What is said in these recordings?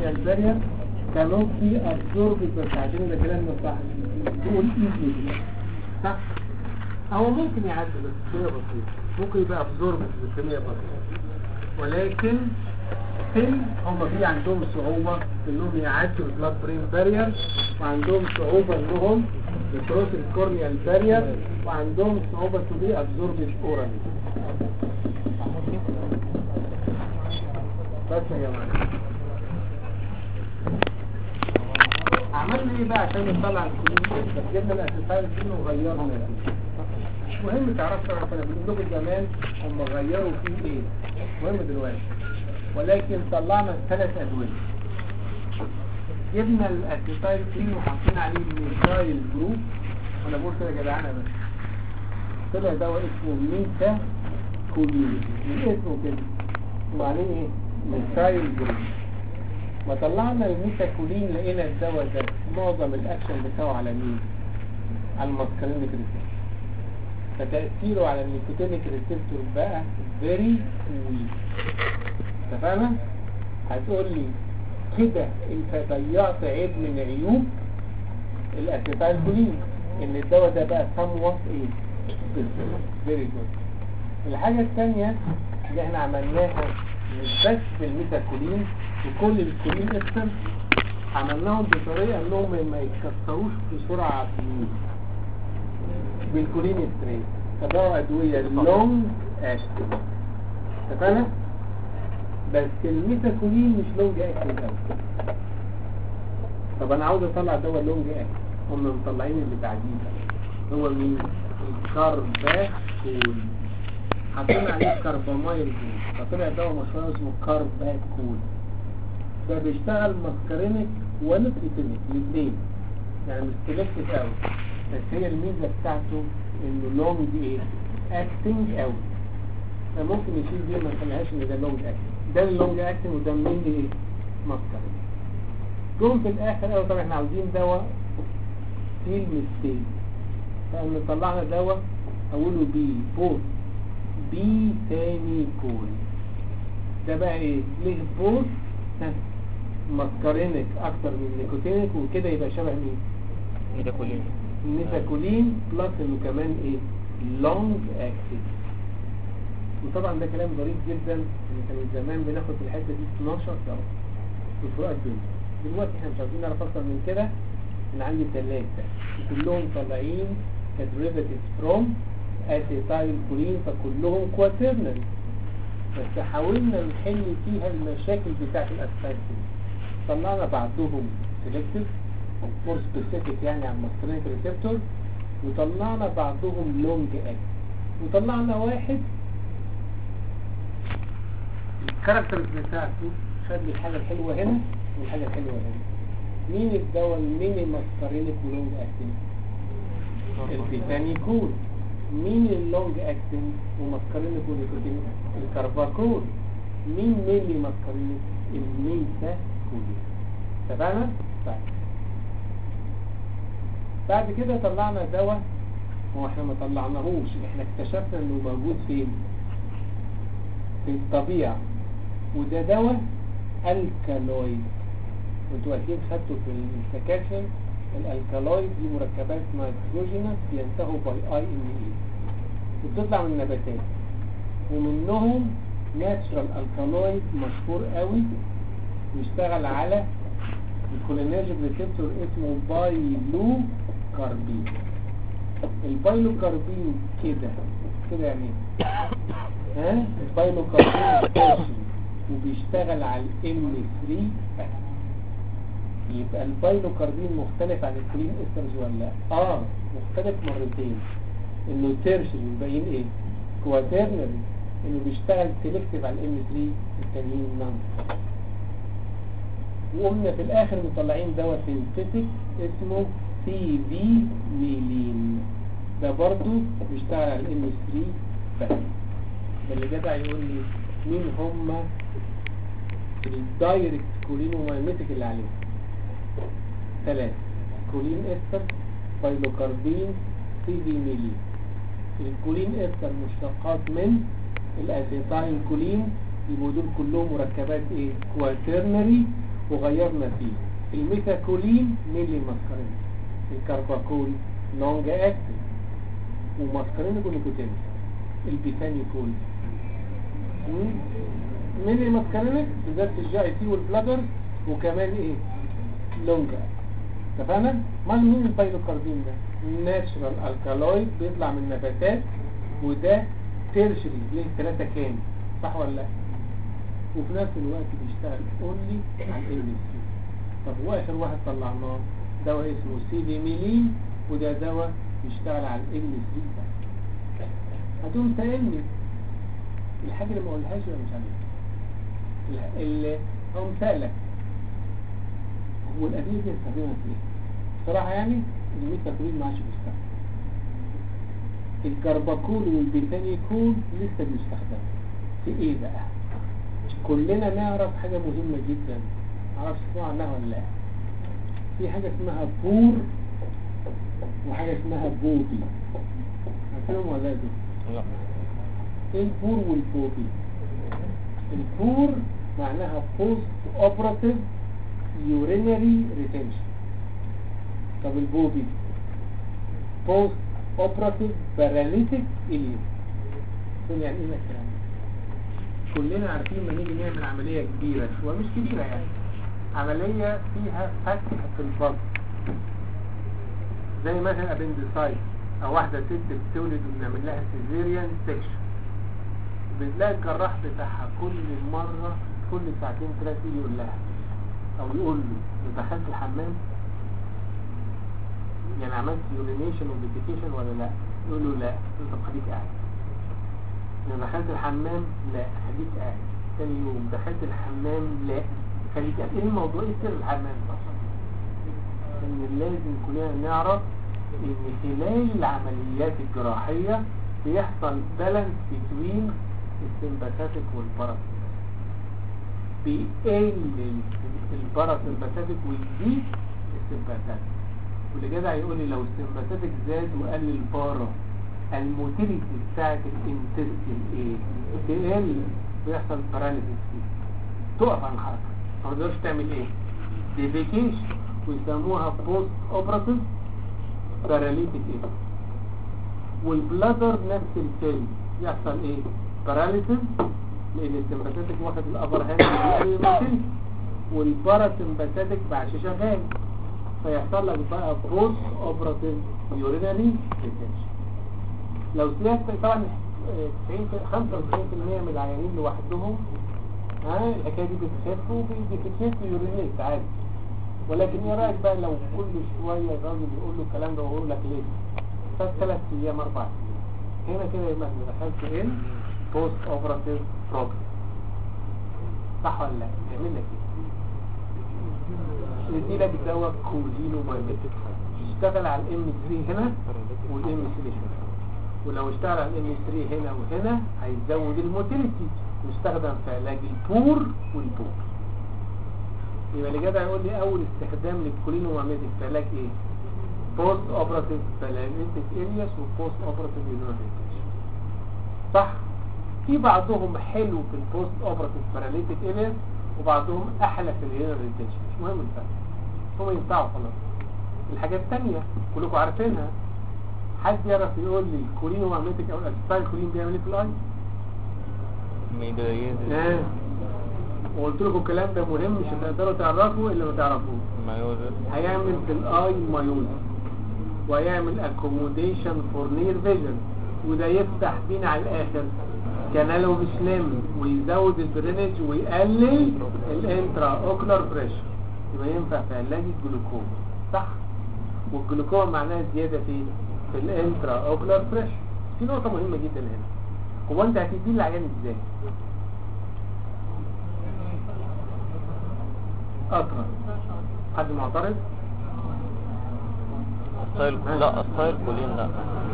كورنيال بارير كانوا في ابزورب بس عشان ده كلام مش صح تقول ايزي صح هو ممكن يعدي بس بكمية بسيطة ممكن يبقى ابزورب بكمية بسيطة ولكن ستيل هم في عندهم صعوبة انهم يعدوا البلاد برين بارير وعندهم صعوبة انهم يكروس الكورنيال بارير وعندهم صعوبة تو بي ابزوربد اورالي بس يا جماعة عملنا ايه بقى عشان نطلع الكلين جبنا الاساسات دي وغيرنا فيه مش مهم تعرفوا احنا كنا بنقول لكم زمان هم غيروا فيه ايه مهم دلوقتي ولكن طلعنا ثلاث ادويه جبنا الاسيتايل كلين وحطينا عليه الميثايل جروب وانا بقول كده يا جدعانه بس طلع دواء اسمه ميتا كولين من اسمه كده ومعنيه ايه ميثايل جروب ما طلعنا الميتاكولين لقينا الدواء ده معظم الاكشن بتاعه على مين على الماسكارينيك ريسبتور فتأثيره على النيكوتينيك ريسبتور بقى فيري ويك اتفقنا هتقول لي كده انت ضيعت عيب من عيوب الاسيتايلكولين ان الدواء ده بقى somewhat ايه فيري جود الحاجة الثانية اللي احنا عملناها مش بس بالميتاكولين وكل الكولين اكتر عملناهم بطريقة انهم ما يتكسروش بسرعة بالميل بالكولين ستريت فده ادوية لونج اكتنج اتفقنا؟ بس الميتاكولين مش لونج اكتنج قوي طب انا عاوز اطلع دواء لونج اكتنج هم مطلعين اللي بعديه هو مين؟ الكارباكول حاطين عليه كربامايل جروب فطلع دواء مشهور اسمه كارباكول ده بيشتغل ماسكارينيك ونيكوتينيك الاثنين يعني مش سيلكتيف قوي بس هي الميزه بتاعته انه لونج ايه اكتنج قوي فممكن يشيل دي ما نخليهاش ان ده لونج اكتنج ده اللونج اكتنج وده مين ايه ماسكارينيك جم في الاخر قالوا طب احنا عاوزين دواء ستيل مستيل فقام طلعنا دواء اوله بي بوت بي ثاني كول ده بقى ايه ليه بوت ماسكارينيك اكتر من نيكوتينيك وكده يبقى شبه مين ميتاكولين ميتاكولين بلس انه كمان ايه لونج اكتنج وطبعا ده كلام ظريف جدا ان كان زمان بناخد في الحته دي 12 دواء وفروقات الدنيا دلوقتي احنا مش عاوزين نعرف اكتر من كده ان عندي ثلاثه وكلهم طالعين كدريفاتيف فروم اسيتايل كولين فكلهم كواترنري بس حاولنا نحل فيها المشاكل بتاعت الاسيتايل كولين طلعنا بعضهم سيلكتيف مور سبيسيفيك يعني على الماسترينيك ريسبتور وطلعنا بعضهم لونج اكت وطلعنا واحد الكاركترز بتاعته خد لي الحاجه الحلوه هنا والحاجه الحلوه هنا مين الدواء الميني ماسترينيك ولونج اكتنج البيتانيكول مين اللونج اكتنج وماسكارينيك ونيكوتين الكارباكول مين ميني ماسكارينيك الميتاكول تمام طيب بعد كده طلعنا دواء هو احنا ما طلعناهوش احنا اكتشفنا انه موجود فين في الطبيعة وده دواء الكالويد وانتوا اكيد خدتوا في السكاشن الالكالويد دي مركبات نيتروجينس بينتهوا باي اي ان اي وبتطلع من النباتات ومنهم ناتشرال الكالويد مشهور قوي بيشتغل على الكولينرجيك ريسبتور اسمه بايلو كاربين البايلو كاربين كده كده يعني إيه؟ ها البايلو كاربين كاشي وبيشتغل على الام 3 بس يبقى البايلو كاربين مختلف عن الكلين استرز ولا لا اه مختلف مرتين انه تيرشري الباقيين ايه كواترنري انه بيشتغل سيلكتيف على الام 3 التانيين نان وقمنا في الاخر مطلعين دواء سينثيتك اسمه سي في ميلين ده برضو بيشتغل على الام 3 بس ده اللي جدع يقول لي مين هم الدايركت كولين ومايميتك اللي عليهم ثلاثة كولين استر بايلوكاربين سي في ميلين الكولين استر مشتقات من الاسيتايل كولين يبقوا دول كلهم مركبات ايه كواترنري وغيرنا فيه الميثاكولين ميلي ماسكارين الكارباكول لونج اكتنج وماسكارين جلوكوتين البيتانيكول ميلي ماسكارينك بالذات الجي اي تي والبلادر وكمان ايه لونج اتفقنا امال مين البايلوكاردين ده ناتشرال الكالويد بيطلع من نباتات وده تيرشري ليه ثلاثة كام صح ولا لا وفي نفس الوقت بيشتغل اونلي على الام سي طب واخر واحد طلعناه دواء اسمه سيليميلين وده دواء بيشتغل على الام سي بس هتقوم سألني الحاجة اللي ما قولهاش ولا مش عارفها اللي هقوم سألك هو الأدوية دي استخدمها في ايه؟ بصراحة يعني الميثاكولين ما عادش بيستخدم الكرباكول والبيتانيكول لسه بيستخدم في ايه بقى؟ كلنا نعرف حاجة مهمة جدا معرفش تسمعوا عنها ولا لا في حاجة اسمها بور وحاجة اسمها بوبي عارفينهم ولا لا دول؟ لا ايه البور والبوبي البور معناها بوست اوبراتيف يورينري ريتنشن طب البوبي بوست اوبراتيف باراليتيك اليوم يعني ايه الكلام ده؟ كلنا عارفين لما نيجي نعمل عملية كبيرة شوية مش كبيرة يعني عملية فيها فتح في البطن زي مثلا ابندسايت او واحدة ست بتولد وبنعمل لها سيزيريان سيكشن بتلاقي الجراح بتاعها كل مرة كل ساعتين ثلاثة يجي يقول لها او يقول له دخلت الحمام يعني عملت يورينيشن وديفيكيشن ولا لا يقول له لا انت خليك قاعد انا دخلت الحمام لا خليك قاعد تاني يوم دخلت الحمام لا خليك قاعد ايه الموضوع ايه سر الحمام ده ان لازم كلنا نعرف ان خلال العمليات الجراحية بيحصل بالانس بين السمباثيك والباراسمباثيك بيقل الباراسمباثيك ويزيد السمباثيك واللي جدع يقول لي لو السمباثيك زاد وقل البارا الموتيليتي بتاعت الانتستين ايه تقل بيحصل باراليسيس فيه تقف عن الحركه ما تقدرش تعمل ايه ديفيكيشن ويسموها بوست اوبراتيف باراليتيك ايه والبلادر نفس الكلمه يحصل ايه باراليسيس لان السمباثيك واخد الابر هاند بيقلل الموتيليتي والباراسمباثيك بعد شغال فيحصل لك بقى بوست اوبراتيف يورينري ريتنشن لو سمعت طبعا 90 95% من العيانين لوحدهم ها الحكايه دي بتخف وبتخف يورينيت عادي ولكن ايه رايك بقى لو كل شويه الراجل يقول له الكلام ده ويقول لك ليه فات ثلاث ايام اربع ايام هنا كده يبقى انت دخلت ان بوست اوبراتيف بروجرام صح ولا لا يعمل لك ايه يدي لك دواء كولينو مايميتيك يشتغل على الام 3 هنا والام 3 هنا ولو اشتغل على الام 3 هنا وهنا هيزود الموتيليتي يستخدم في علاج البور والبور يبقى اللي جدع يقول لي اول استخدام للكولينو مايميتيك في علاج ايه بوست اوبراتيف بالانيتيك ارياس وبوست اوبراتيف يونيتيك صح في بعضهم حلو في البوست اوبراتيف باراليتيك ارياس وبعضهم احلى في الهيرر ريتنشن مش مهم الفرق هم ينفعوا خلاص الحاجات الثانيه كلكم عارفينها حد يعرف يقول لي الكولين ومعملتك او الاسبايل كولين بيعمل ايه في الاي ميداليات اه وقلت لكم الكلام ده مهم مش هتقدروا تعرفوا الا ما تعرفوه مايوزس هيعمل في الاي مايوز ويعمل اكوموديشن فور نير فيجن وده يفتح بينا على الاخر كانال وبسلم ويزود الدرينج ويقلل الانترا اوكلر بريشر يبقى ينفع في علاج الجلوكوما صح والجلوكوما معناها زياده في في الانترا اوكلر بريشر في نقطه مهمه جدا هنا هو انت هتدي العيان ازاي اقرا حد معترض ستايل لا ستايل كولين لا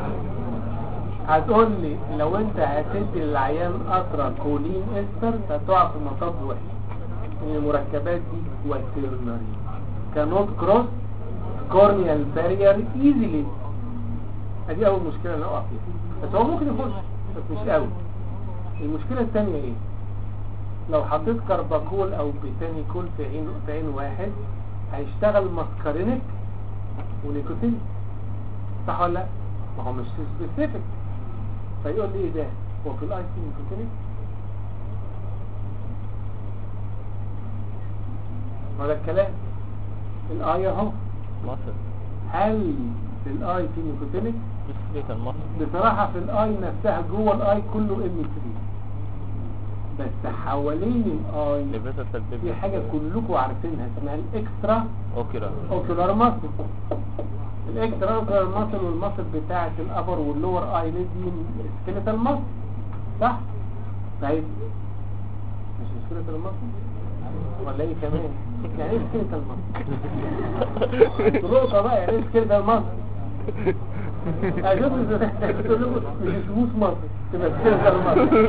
هتقول لي لو انت هتدي للعيان قطرة كولين استر هتقع في مطب وحش ان المركبات دي كواترنري كانوت كروس كورنيال بارير ايزيلي ادي اول مشكلة نقع فيها بس هو ممكن يخش بس مش قوي المشكلة الثانية ايه لو حطيت كرباكول او بيتانيكول في عين في عين واحد هيشتغل ماسكارينيك ونيكوتين صح ولا لا ما هو مش سبيسيفيك فيقول لي ايه ده هو في الاي سي نيكوتينيك ولا الكلام الاي اهو مصر هل في الاي في نيكوتينيك بسكريت المصر بصراحة في الاي نفسها جوه الاي كله ام 3 بس حوالين الاي لبسة في البيبي حاجة كلكم عارفينها اسمها الاكسترا اوكرا اوكولار ماسل الاكسترا اوكولار ماسل والماسل بتاعة الابر واللور اي دي سكيلتال ماسل صح؟ طيب مش سكيلتال ماسل ولا ايه كمان؟ يعني ايه سكيلتال ماسل؟ نقطة بقى يعني ايه سكيلتال ماسل؟ اشوف تقول لكم مش سموث ماسل تبقى سكيلتال ماسل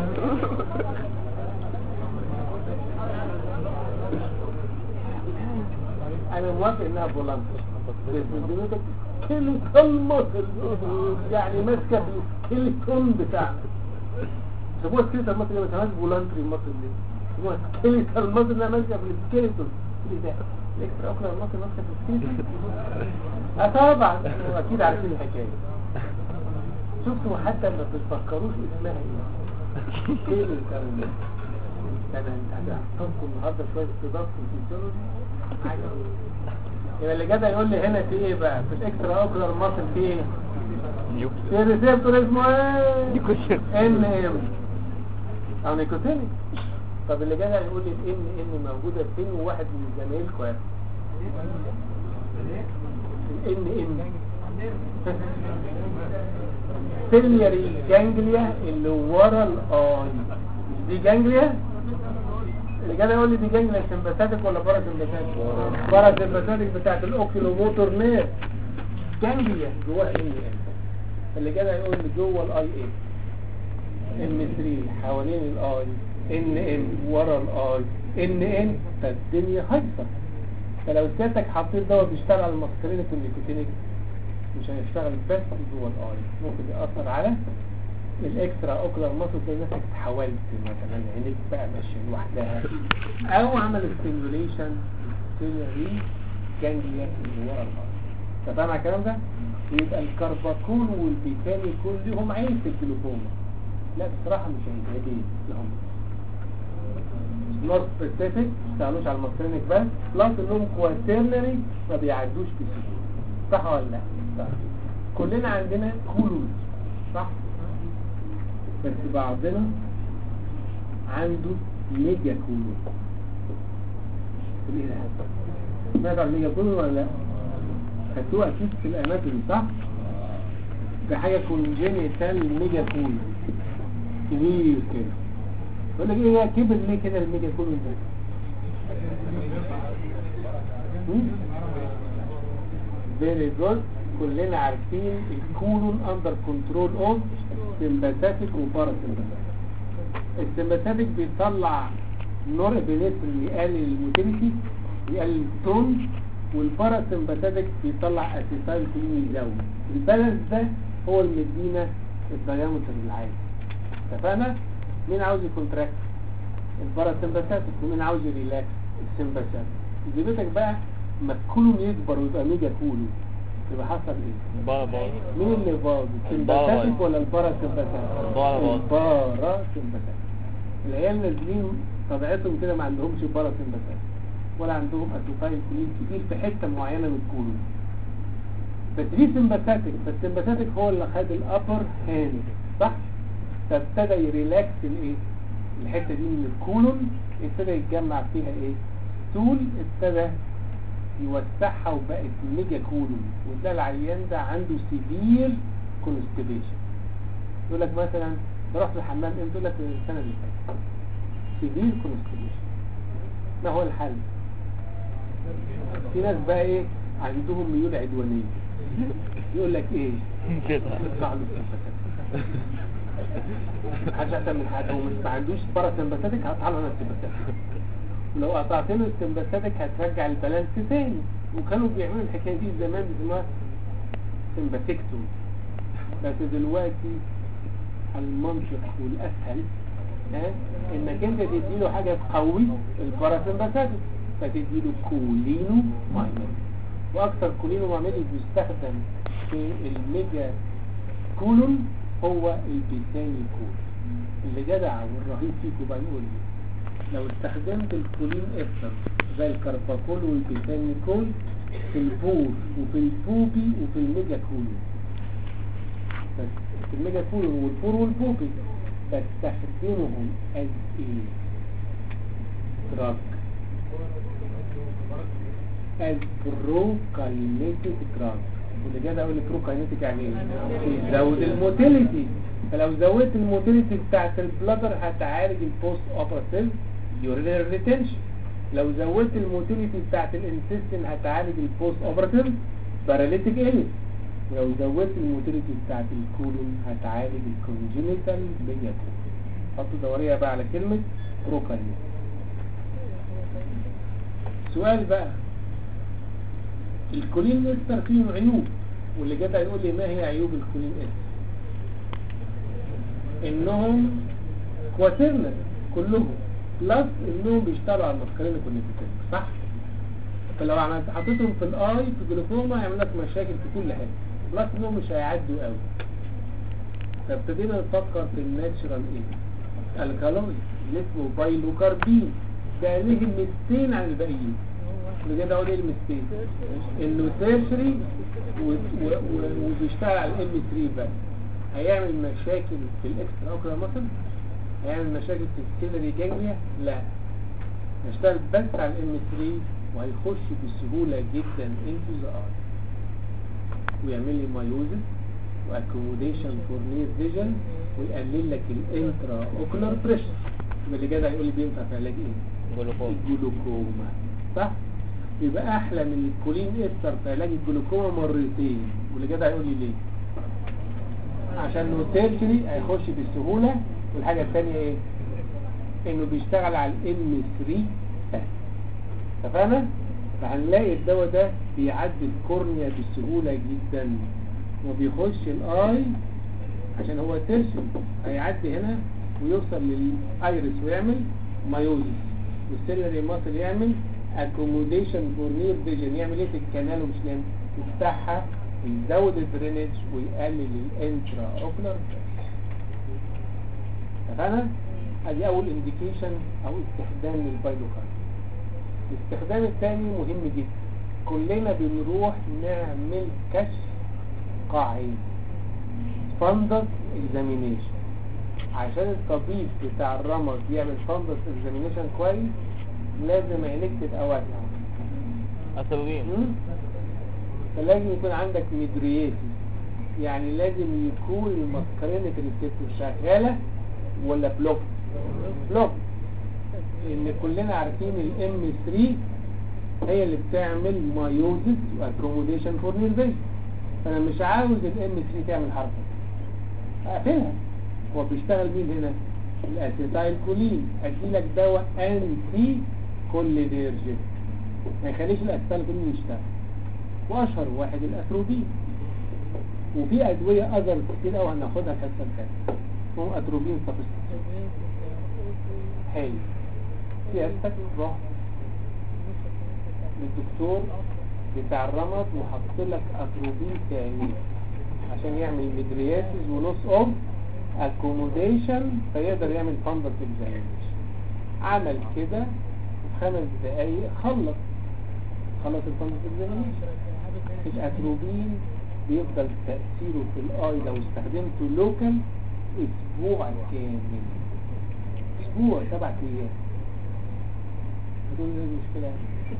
انا موافق انها فولانتري بس دلوقتي سكيلتال ماسل يعني ماسكه في السكيلتون بتاعنا سموها سكيلتال ماسل ما سموهاش فولانتري ماسل ليه؟ سموها سكيلتال ماسل انها ماسكه في السكيلتون ايه ده؟ الاكسترا اوكلر ماسل ماسكه في السكيلتون؟ اه طبعا اكيد عارفين الحكايه شفتوا حتى ما بتفكروش اسمها ايه سكيلتال ماسل انا انت هتحطكم النهارده شويه استضافه في الفيزيولوجي حاجه يبقى اللي جدع يقول لي هنا في ايه بقى في الاكسترا اوكلر ماسل في ايه نيو في ريسبتور اسمه ايه نيكوتين. ان ام او نيكوتينيك طب اللي جدع يقول لي الان ان موجوده فين وواحد من زمايلكم عارف الان ان سيلياري جانجليا اللي ورا الاي دي جانجليا اللي جدع يقول لي دي جانجليا سمباثيك ولا بارا سمباثيك بارا سمباثيك بتاعت الاوكيلو موتور نير جانجليا جواها ان ان اللي جدع يقول لي جوه الاي ايه ام 3 حوالين الاي ان ان ورا الاي ان ان فالدنيا هايصه فلو سيادتك حطيت دواء بيشتغل على المسكرينيك والنيكوتينيك مش هيشتغل بس جوه الاي ممكن يأثر على الاكسترا اوكلر ماسل زي نفسك اتحولت مثلا عينيك بقى ماشيه لوحدها او عمل ستيميوليشن سيلري جانجليا اللي ورا الاي انت فاهم على الكلام ده؟ يبقى الكرباكول والبيتانيكول ليهم عين في الجلوكوما لا بصراحة مش عيبين لهم نوت سبيسيفيك ما بيشتغلوش على المسكرينيك بس بلس انهم كواترنري ما بيعدوش بسهولة صح ولا لا؟ صح كلنا عندنا كولوز صح؟ بس بعضنا عنده ميجا كولوز ايه ده؟ سمعت عن ميجا كولوز ولا لا؟ خدتوها اكيد في الاناتومي صح؟ ده حاجة كونجينيتال ميجا كولوز كبير كده يقول لك ايه هي كبر ليه كده الميجا كولوز ده؟ فيري جود كلنا عارفين الكولون اندر كنترول اوف سمباثيك وباراسمباثيك السمباثيك بيطلع نور ابينيفرين يقلل الموتيليتي يقلل التون والباراسمباثيك بيطلع اسيتايل كولين يزود البالانس ده هو اللي مدينا الدايمتر العالي اتفقنا مين عاوز يكونتراكت الباراسمباثيك ومين عاوز يريلاكس السمباثيك جيبتك بقى ما الكولون يكبر ويبقى ميجا كولون يبقى حصل ايه بابا مين اللي باظ السمباثيك ولا الباراسمباثيك البارا باظ. الباراسمباثيك العيال نازلين طبيعتهم كده ما عندهمش باراسمباثيك ولا عندهم اسيتايل كولين كتير في حته معينه من الكولون بس دي سمباثيك فالسمباثيك هو اللي خد الابر هاند صح فابتدى يريلاكس الايه الحته دي من الكولون ابتدى يتجمع فيها ايه ستول ابتدى يوسعها وبقت ميجا كولون وتلاقي العيان ده عنده سيفير كونستيبيشن يقول لك مثلا رحت الحمام امتى يقول لك السنه اللي فاتت سيفير كونستيبيشن ما هو الحل في ناس بقى ايه عندهم ميول عدوانيه يقول لك ايه كده اطلع له السمباثيك محدش احسن من حد هو مش ما عندوش باراسمباثيك هقطع له انا السمباثيك ولو قطعت له السمباثيك هترجع البالانس تاني وكانوا بيعملوا الحكايه دي زمان بيسموها سمباثيكتوم بس دلوقتي المنطق والاسهل ها انك انت تديله حاجة تقوي الباراسمباثيك فتديله كولينو مايمين واكثر كولينو مايمين بيستخدم في الميجا كولون هو البيتاني كول اللي جدع والرهيب فيكم بقى يقول لي لو استخدمت الكولين استر زي الكرباكول والبيتاني كول في البور وفي البوبي وفي الميجا كولون بس في الميجا كولون والبور والبوبي بستخدمهم as ايه drug as prokinetic drug واللي جاي اقول لك prokinetic يعني ايه يزود الموتيليتي فلو زودت الموتيليتي بتاعت البلادر هتعالج البوست اوبراتيف يورينري ريتنشن لو زودت الموتيليتي بتاعت الانتستين هتعالج البوست اوبراتيف باراليتيك ايلس ولو زودت الموتيليتي بتاعت الكولون هتعالج الكونجينيتال ميجاكول حطوا دورية بقى على كلمة بروكاينيت سؤال بقى الكولين استر فيهم عيوب واللي جدع يقول لي ما هي عيوب الكولين استر انهم كواترنال كلهم بلس انهم بيشتغلوا على المسكرين كونيكتيف صح فلو عملت حطيتهم في الاي في جلوكوما هيعمل لك مشاكل في كل حاجه بلس انهم مش هيعدوا قوي فابتدينا نفكر في الناتشرال ايه الكالوري اللي اسمه بايلوكاربين ده ليه المستين عن الباقيين بجد اقول ايه المستين انه سيرشري وبيشتغل على الام 3 بس هيعمل مشاكل في الاكسترا اوكرا مثلا هيعمل مشاكل في السيلري جانجليا لا هيشتغل بس على الام 3 وهيخش بسهولة جدا انتو ذا اي ويعمل لي مايوزس واكوموديشن فور نير فيجن ويقلل لك الانترا اوكولار بريشر اللي جدع يقول لي بينفع في علاج ايه جلوكوما الجلوكوما صح يبقى احلى من الكولين استر في علاج الجلوكوما مرتين واللي جدع يقول لي ليه عشان انه تيرشري هيخش بسهولة والحاجة الثانية ايه انه بيشتغل على الام 3 بس اتفقنا فهنلاقي الدواء ده بيعدي الكورنيا بسهولة جدا وبيخش الاي عشان هو تيرشري هيعدي هنا ويوصل للايرس ويعمل مايوزيس والسيلري ماسل يعمل اكوموديشن فور نير فيجن يعمل ايه في الكنال ومش نعمل يفتحها ويزود الدرينج ويقلل الانترا اوكلر اتفقنا ادي اول انديكيشن او استخدام للبايلوكارد الاستخدام الثاني مهم جدا كلنا بنروح نعمل كشف قاعدي فندس اكزامينيشن عشان الطبيب بتاع الرمد يعمل فندس اكزامينيشن كويس لازم عينيك تبقى واسعه أسبوعين مم؟ فلازم يكون عندك ميدرياتي يعني لازم يكون المسكرينك ريسبتور شغالة ولا بلوك بلوك لان كلنا عارفين الام 3 هي اللي بتعمل مايوزس واكوموديشن فور نيرفيشن فانا مش عاوز الام 3 تعمل حركة اقفلها هو بيشتغل مين هنا الاسيتايل كولين ادي لك دواء انتي كوليديرجيك ما يخليش الاسيتايل كولين يشتغل واشهر واحد الاتروبين وفي ادويه اذر كتير قوي هناخدها الحصه الثانيه اسمهم اتروبين سبستيتيوت حلو سيادتك روح للدكتور بتاع الرمد وحط لك اتروبين في عينيك عشان يعمل مدرياسيس ولوس اوف اكوموديشن فيقدر يعمل فندس اكزامينيشن عمل كده في خمس دقايق خلص خلص الفندس اكزامينيشن الاتروبين بيفضل تأثيره في الاي لو استخدمته لوكال اسبوع كامل اسبوع سبع ايام بدون ايه المشكلة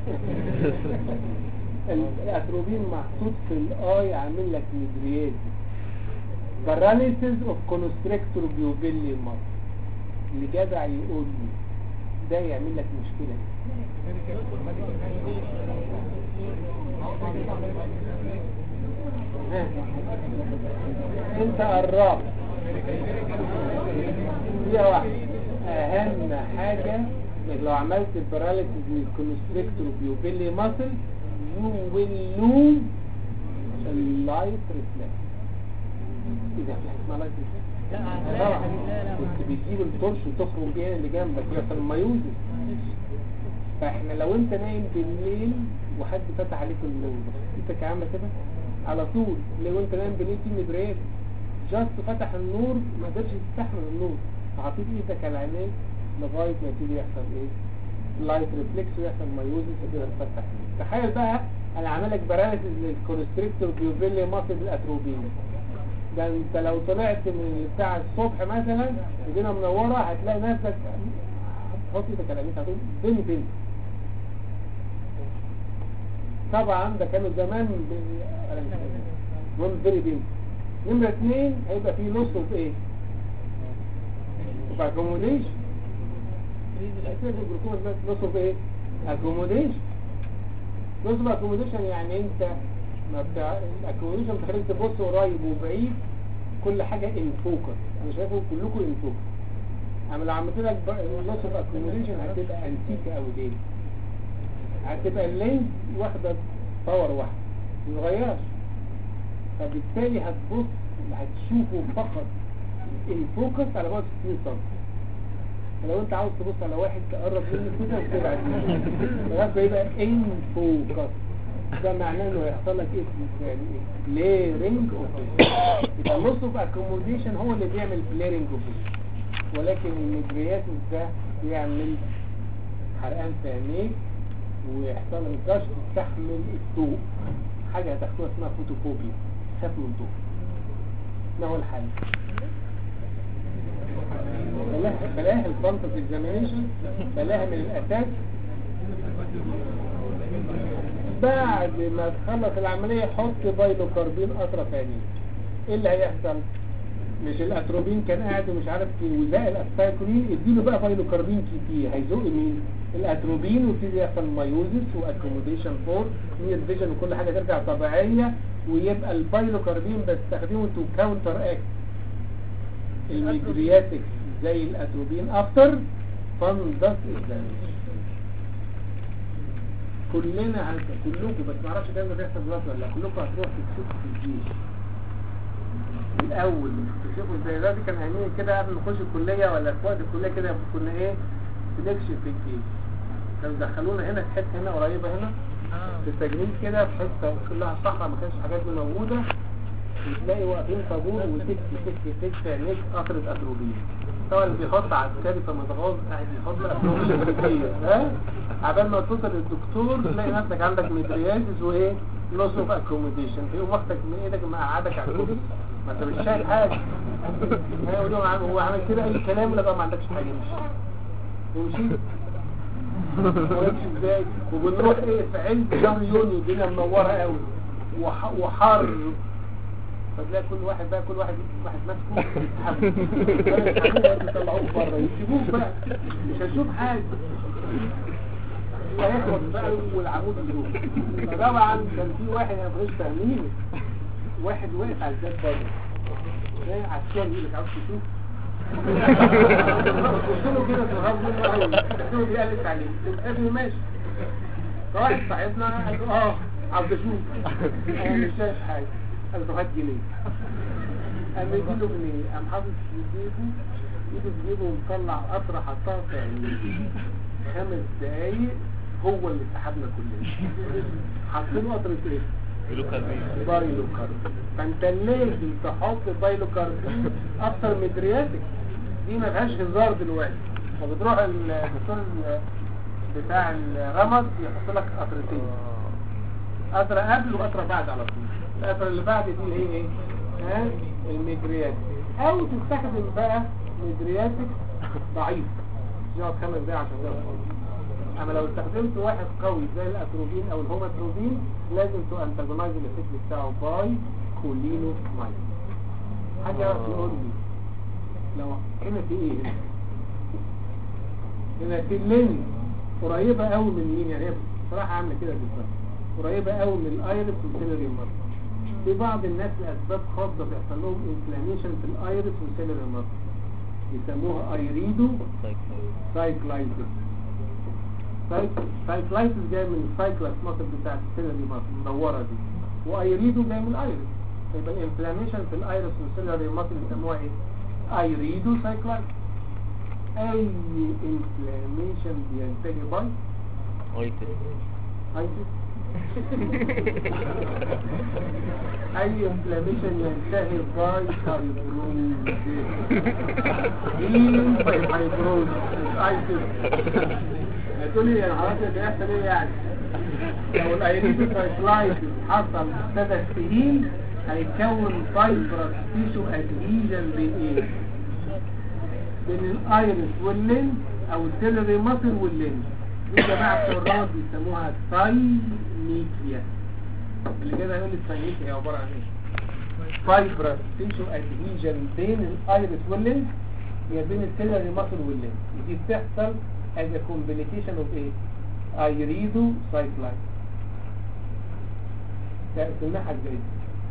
الاتروبين محطوط في الاي عامل لك مدريات paralysis of constrictor بيوبيلي مصر اللي جدع يقول لي ده يعمل لك مشكلة ها. انت قربت فيها واحدة اهم حاجة انك لو عملت paralysis من constrictor بيوبيلي مصر you will lose اللايت reflex اذا في حاجة اسمها لايت reflex لا طبعا كنت بتجيب التورش وتخرم بيها اللي جنبك يحصل مايوزس فاحنا لو انت نايم بالليل وحد فتح عليك النور انت عامله كده على طول لو انت نايم بالليل في مدريات جاست فتح النور ما قدرش يستحمل النور فحطيت ايدك على عينيك لغايه ما يبتدي يحصل ايه لايت ريفلكس ويحصل مايوزس وكده تفتح تخيل بقى انا عامل لك برانسز للكونستريكتور بيوفيلي ماسل الاتروبين ده انت لو طلعت من الساعة الصبح مثلا ايدينا منورة هتلاقي نفسك حط ايدك على عينيك هتقول بين بين طبعا ده كانوا زمان المهم فيري بين نمرة اتنين هيبقى فيه نص في ايه؟ في اكوموديشن نص في ايه؟ اكوموديشن نص في اكوموديشن يعني انت ما بتاع الاكوموديشن بتخليك تبص قريب وبعيد كل حاجة ان فوكس انا شايفه كلكم ان فوكس اما لو عملت لك نص في اكوموديشن هتبقى انتيكة او ليه هتبقى اللينز واخدة باور واحد ما تتغيرش فبالتالي هتبص هتشوفه فقط الفوكس على بعد 60 سم فلو انت عاوز تبص على واحد تقرب منه كده وتبعد منه لغايه ما يبقى ان فوكس ده معناه انه هيحصل لك ايه يعني ايه بليرنج اوف يبقى النص اوف اكوموديشن هو اللي بيعمل بليرنج اوف ولكن المدريات ده بيعمل حرقان في عينيك ويحصل لك جاش تستحمل الضوء حاجة هتاخدوها اسمها فوتوفوبيا خاف من الضوء ما هو الحل بلاها بلاها البنطة اكزامينيشن بلاها من الاساس بعد ما تخلص العملية حط بايلوكاربين اطرف عينيك ايه اللي هيحصل مش الاتروبين كان قاعد ومش عارف في وزاء الاسايكلين اديله بقى بايلوكاربين كتير هيزق مين الاتروبين ويبتدي يحصل مايوزس واكوموديشن فور نير فيجن وكل حاجه ترجع طبيعيه ويبقى البايلوكاربين بستخدمه تو كاونتر اكت الميجرياتكس زي الاتروبين افتر فندس اكزامينشن كلنا هنك... كلكم بس ما اعرفش ده بيحصل دلوقتي ولا لا كلكم هتروحوا تكتبوا في الجيش الاول تشوفوا زي ده دي كان عينين كده قبل ما نخش الكليه ولا في وقت الكليه كده كنا ايه بنكشف في الجيش كانوا دخلونا هنا في حته هنا قريبه هنا في التجنيد كده في حته كلها صحراء ما كانش الحاجات دي موجوده وتلاقي واقفين طابور وتك تك تك في عينيك قطره اتروبين طبعا اللي بيحط عسكري في متغاظ قاعد يحط اتروبين كتير ها عبال ما توصل للدكتور تلاقي نفسك عندك مدرياتس وايه لوس اوف اكوموديشن فيقوم واخدك من ايدك مقعدك على الكرسي ما انت مش شايف حاجه هيقول له هو عمل كده اي كلام لا ما عندكش حاجه امشي امشي ويمشي ازاي وبنروح ايه في عز شهر يونيو الدنيا منوره قوي وح- وحر فتلاقي كل واحد بقى كل واحد واحد ماسكه يسحبه يطلعوه بره يسيبوه بقى مش هتشوف حاجه هيخبط بقى والعمود يروح فطبعا كان في واحد انا مش فاهمين واحد واقف على الباب بره ايه عشان يقول لك عاوز تشوف قلت له كده في الغرب منه قوي قلت له بيقلب عليه قلت له ماشي فواحد صاحبنا قال له اه عاوز اشوف انا مش شايف حاجه قال له هات جنيه قام يديله جنيه قام حاطط في جيبه ايده في جيبه ومطلع قطره حطها في عينيه خمس دقايق هو اللي سحبنا كلنا حاطين قطره ايه؟ بايلوكاربين فانت لازم تحط بايلوكاربين اكتر من درياتك دي ما فيهاش هزار دلوقتي فبتروح الدكتور ال- بتاع الرمد يحط لك قطرتين قطره قبل وقطره بعد على طول القطره اللي بعد دي اللي هي ايه ها الميدرياتك او تستخدم بقى ميدرياتك ضعيف يقعد خمس دقايق عشان ده اما لو استخدمت واحد قوي زي الاتروبين او الهوماتروبين لازم تو انتاجونايز الافكت بتاعه باي كولينو مايد حاجه يقول لي لو هنا في ايه هنا هنا في اللين قريبه قوي من مين يعني هي بصراحه عامله كده بالظبط قريبه قوي من الايرس والسيلري مارك في بعض الناس لاسباب خاصه بيحصل لهم انفلاميشن في الايرس والسيلري مارك يسموها ايريدو سايكلايتس سايكلايتس جاي من السايكلاس مصر بتاعت السيلري مصر المدورة دي وايريدو جاي من الايرس يبقى الانفلاميشن في الايرس والسيلري مصر يسموها ايه ايريدو سايكلايت اي انفلاميشن بينتهي باي اويتس ايتس اي انفلاميشن ينتهي باي فايبروز ايه باي فايبروز ايتس هتقولي انا عرفت ده يحصل ايه يعني لو الايريدو سايكلايت حصل ابتدى السهيل هيكون فايبرس تيشو ادهيجن بين ايه بين الايرس واللينز او السيلري ماسل واللينز دي جماعه بتوع الروض بيسموها ساينيكيا اللي كده هيقول لي الساينيكيا هي عباره عن ايه فايبرس تيشو ادهيجن بين الايرس واللينز هي بين السيلري ماسل واللينز ودي بتحصل as a complication of ايه ايريدو سايكلايت تمنعها ازاي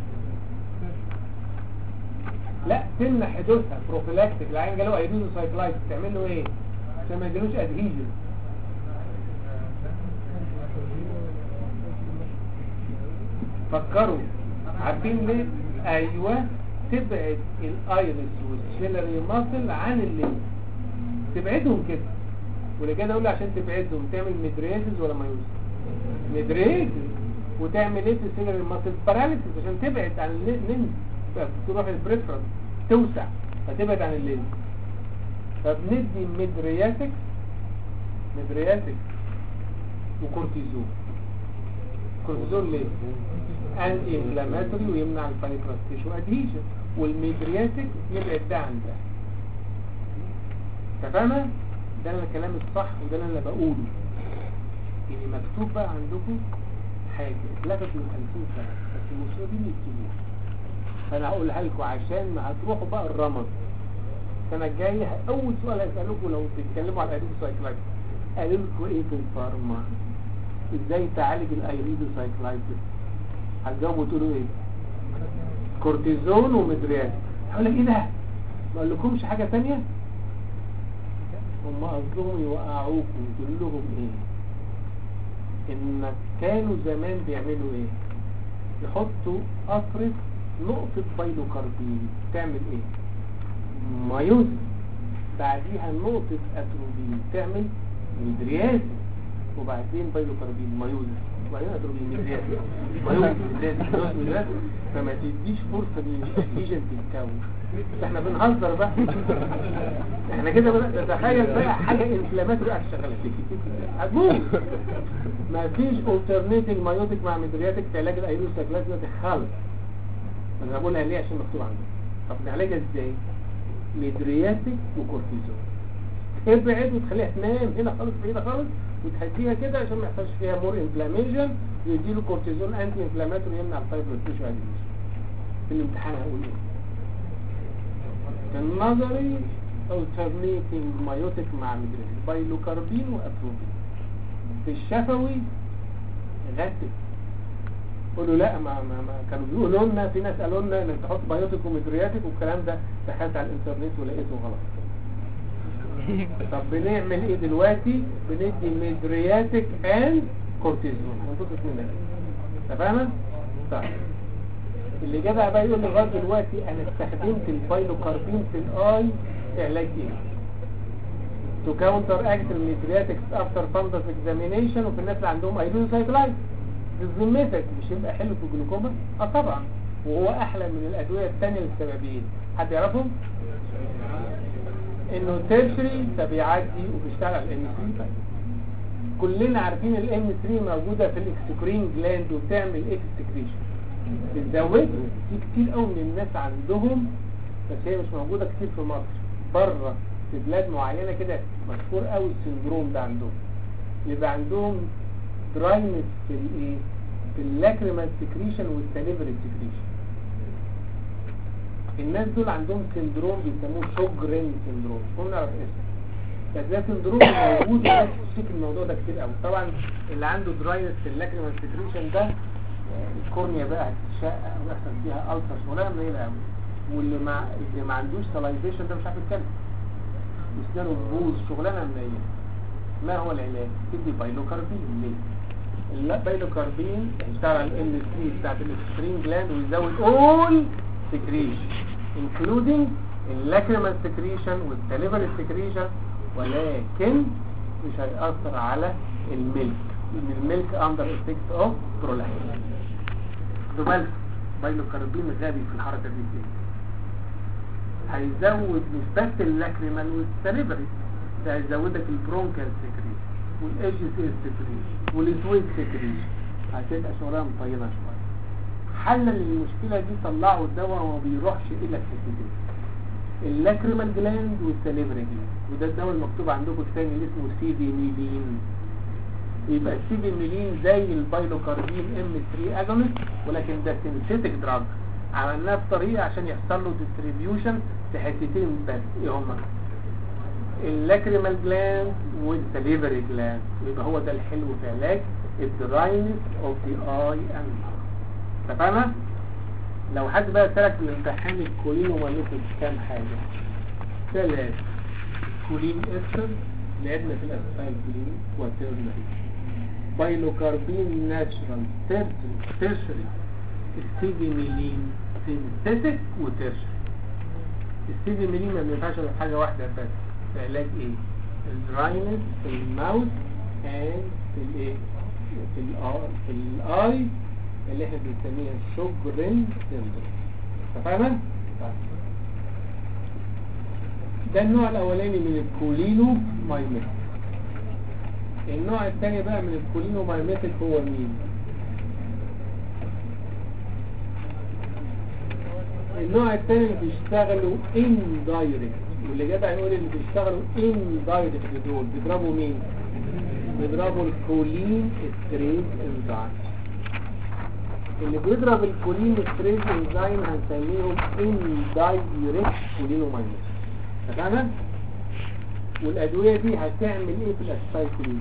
لا تمنع حدوثها بروفيلاكتيك العين جاله ايريدو سايكلايت تعمل له ايه عشان ما يجيلوش ادهيجن فكروا عارفين ليه ايوه تبعد الايرس والسيلري ماسل عن الليل تبعدهم كده ولكده اقول عشان تبعدهم تعمل ميدريزز ولا مايوز ميدريزز وتعمل ايه في السيلري ماسل باراليسيس عشان تبعد عن الليل تروح البريفرنس توسع فتبعد عن الليل فبندي ميدرياتك ميدرياتك وكورتيزون كورتيزون ليه انتي انفلاماتوري ويمنع الفايبرس تيشو ادهيجن والميدرياتك يبعد ده عن ده تفهمه ده انا الكلام الصح وده اللي انا بقوله يعني مكتوب بقى عندكم حاجه اتلغت من 50 سنه بس مش راضيين يكتبوها فانا هقولها لكم عشان ما هتروحوا بقى الرمض السنه الجايه اول سؤال هسالكم لو بتتكلموا على الايريدو سايكلايتس قالوا لكم ايه في الفارما ازاي تعالج الايريدو سايكلايتس هتجاوبوا تقولوا ايه كورتيزون ومدريات هقول لك ايه ده ما اقول لكمش حاجه ثانيه هم قصدهم يوقعوكم يقولوا لهم ايه ان كانوا زمان بيعملوا ايه يحطوا قطره نقطة بايلوكاربين تعمل ايه مايوز بعديها نقطة اتروبين تعمل ميدرياز وبعدين بايلوكاربين مايوز وبعدين اتروبين ميدرياز مايوز ميدرياز ميدرياز فما تديش فرصة للإيجنت تتكون احنا بنهزر بقى احنا كده بدأ تتخيل بقى حاجة انفلاماتوري قاعدة شغالة فيك هتموت ما فيش alternating مايوتك مع ميدرياتك في علاج الايروساكلازما خالص انا بقولها ليه عشان مكتوب عندي طب نعالجها ازاي ميدرياتك وكورتيزون ابعد وتخليها تنام هنا خالص بعيده خالص وتهديها كده عشان ما يحصلش فيها مور انفلاميشن ويديله كورتيزون انتي انفلاماتوري يمنع الفايبر تيشو اديشن في الامتحان هقول ايه في النظري alternating مايوتك مع ميدرياتك بايلوكاربين واتروبين في الشفوي غتت قولوا لا ما, ما, ما كانوا بيقولوا لنا في ناس قالوا لنا انك تحط بايوتك ومدرياتك والكلام ده دخلت على الانترنت ولقيته غلط طب بنعمل ايه دلوقتي بندي مدرياتك اند كورتيزون منطقة من ده تمام طيب اللي جدع بقى يقول لي لغايه دلوقتي انا استخدمت البايلوكاربين في الاي في علاج ايه to counteract الميدرياتكس after fundus examination وفي الناس اللي عندهم ايلوسايكلايت بذمتك مش يبقى حلو في الجلوكوما اه طبعا وهو احلى من الادويه الثانيه للسببين حد يعرفهم انه تيرشري فبيعدي وبيشتغل على الام 3 كلنا عارفين الام 3 موجوده في الاكسكرين جلاند وبتعمل اكسكريشن بتزوده في كتير قوي من الناس عندهم بس هي مش موجوده كتير في مصر بره في بلاد معينه كده مشهور قوي السندروم ده عندهم يبقى عندهم دراينس في الايه في اللاكريمال سكريشن والساليفري سكريشن الناس دول عندهم سندروم بيسموه شوجرين سندروم مش مهم نعرف اسمه بس ده سندروم موجود والناس بتشتكي الموضوع ده كتير قوي طبعا اللي عنده دراينس في اللاكريمال سكريشن ده الكورنيا بقى هتتشقق ويحصل فيها ألسر شغلانه منيله قوي واللي ما اللي ما عندوش سلايفيشن ده مش عارف يتكلم واسنانه تبوظ شغلانه منيله ما هو العلاج؟ تدي بايلوكاربين ليه؟ البايلوكاربين يشتغل على الام 3 بتاعت الاكسترين جلاند ويزود اول سكريشن including اللاكريمال سكريشن والسليفري سكريشن ولكن مش هيأثر على الميلك لان الميلك اندر افكت اوف برولاكتين دوبالك بايلوكاربين غبي في الحركه دي ازاي هيزود مش بس اللاكريمال والسليفري ده هيزودك البرونكال سكريشن والايج سي سكريشن والسويت سكريشن هتبقى شغلها مطينه شويه حل للمشكله دي طلعوا الدواء وما بيروحش الا الحتتين اللاكريمال جلاند والسليفري جلاند وده الدواء المكتوب عندكم الثاني اللي اسمه سيدي ميلين يبقى السيدي ميلين زي البايلوكاربين ام 3 اجونست ولكن ده سينثيتك دراج عملناه بطريقه عشان يحصل له ديستريبيوشن في حتتين بس ايه هما اللاكريمال جلاند والسليفري جلاند يبقى هو ده الحلو في علاج الدراينس اوف ذا اي اند اتفقنا لو حد بقى سالك في الامتحان الكولين ومالوكس كام حاجه ثلاث كولين استر لعبنا في الاسفل كولين وترنري بايلوكاربين ناتشرال تيرشري ستيفيميلين سينثيتك وتيرشري الستيفيميلين ما بينفعش غير حاجه واحده بس في علاج ايه الدراينس في الماوث اند في الايه في الاي في الاي اللي احنا بنسميها شوجرين سيندروم اتفقنا؟ ده النوع الاولاني من الكولينو مايميتك النوع الثاني بقى من الكولينو مايميتك هو مين؟ النوع الثاني اللي بيشتغلوا ان دايركت واللي جدع يقول اللي بيشتغلوا ان دايركت دول بيضربوا مين؟ بيضربوا الكولين ستريز انزايم اللي بيضرب الكولين ستريز انزايم هنسميهم ان دايركت كولينوماينس تمام والادويه دي هتعمل ايه في الاسايكلين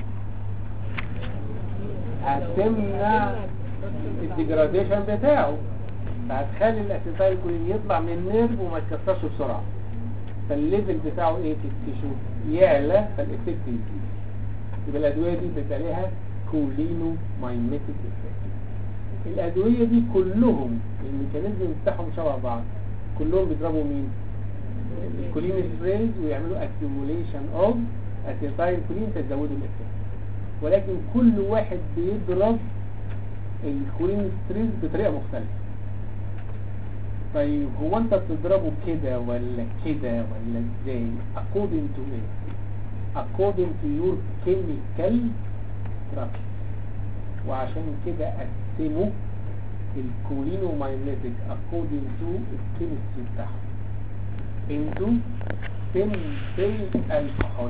هتمنع الديجراديشن بتاعه فهتخلي الاسيتايلكولين يطلع من النيرف وما يتكسرش بسرعه فالليفل بتاعه ايه في التيشو يعلى فالافكت يزيد يبقى الادويه دي بيبقى لها كولينو مايميتيك افكت الادويه دي كلهم الميكانيزم بتاعهم شبه بعض كلهم بيضربوا مين الكولين ستريز ويعملوا اكيوموليشن اوف اسيتايل كولين تزودوا الافكت ولكن كل واحد بيضرب الكولين ستريز بطريقه مختلفه طيب هو انت بتضربه كده ولا كده ولا ازاي according to ايه according to your chemical structure وعشان كده قسموا الكولينومايميتك according to الكيمستري بتاعهم into simple alcohol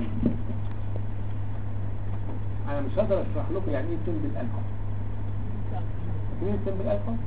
انا مش هقدر اشرح لكم يعني ايه simple alcohol ايه simple alcohol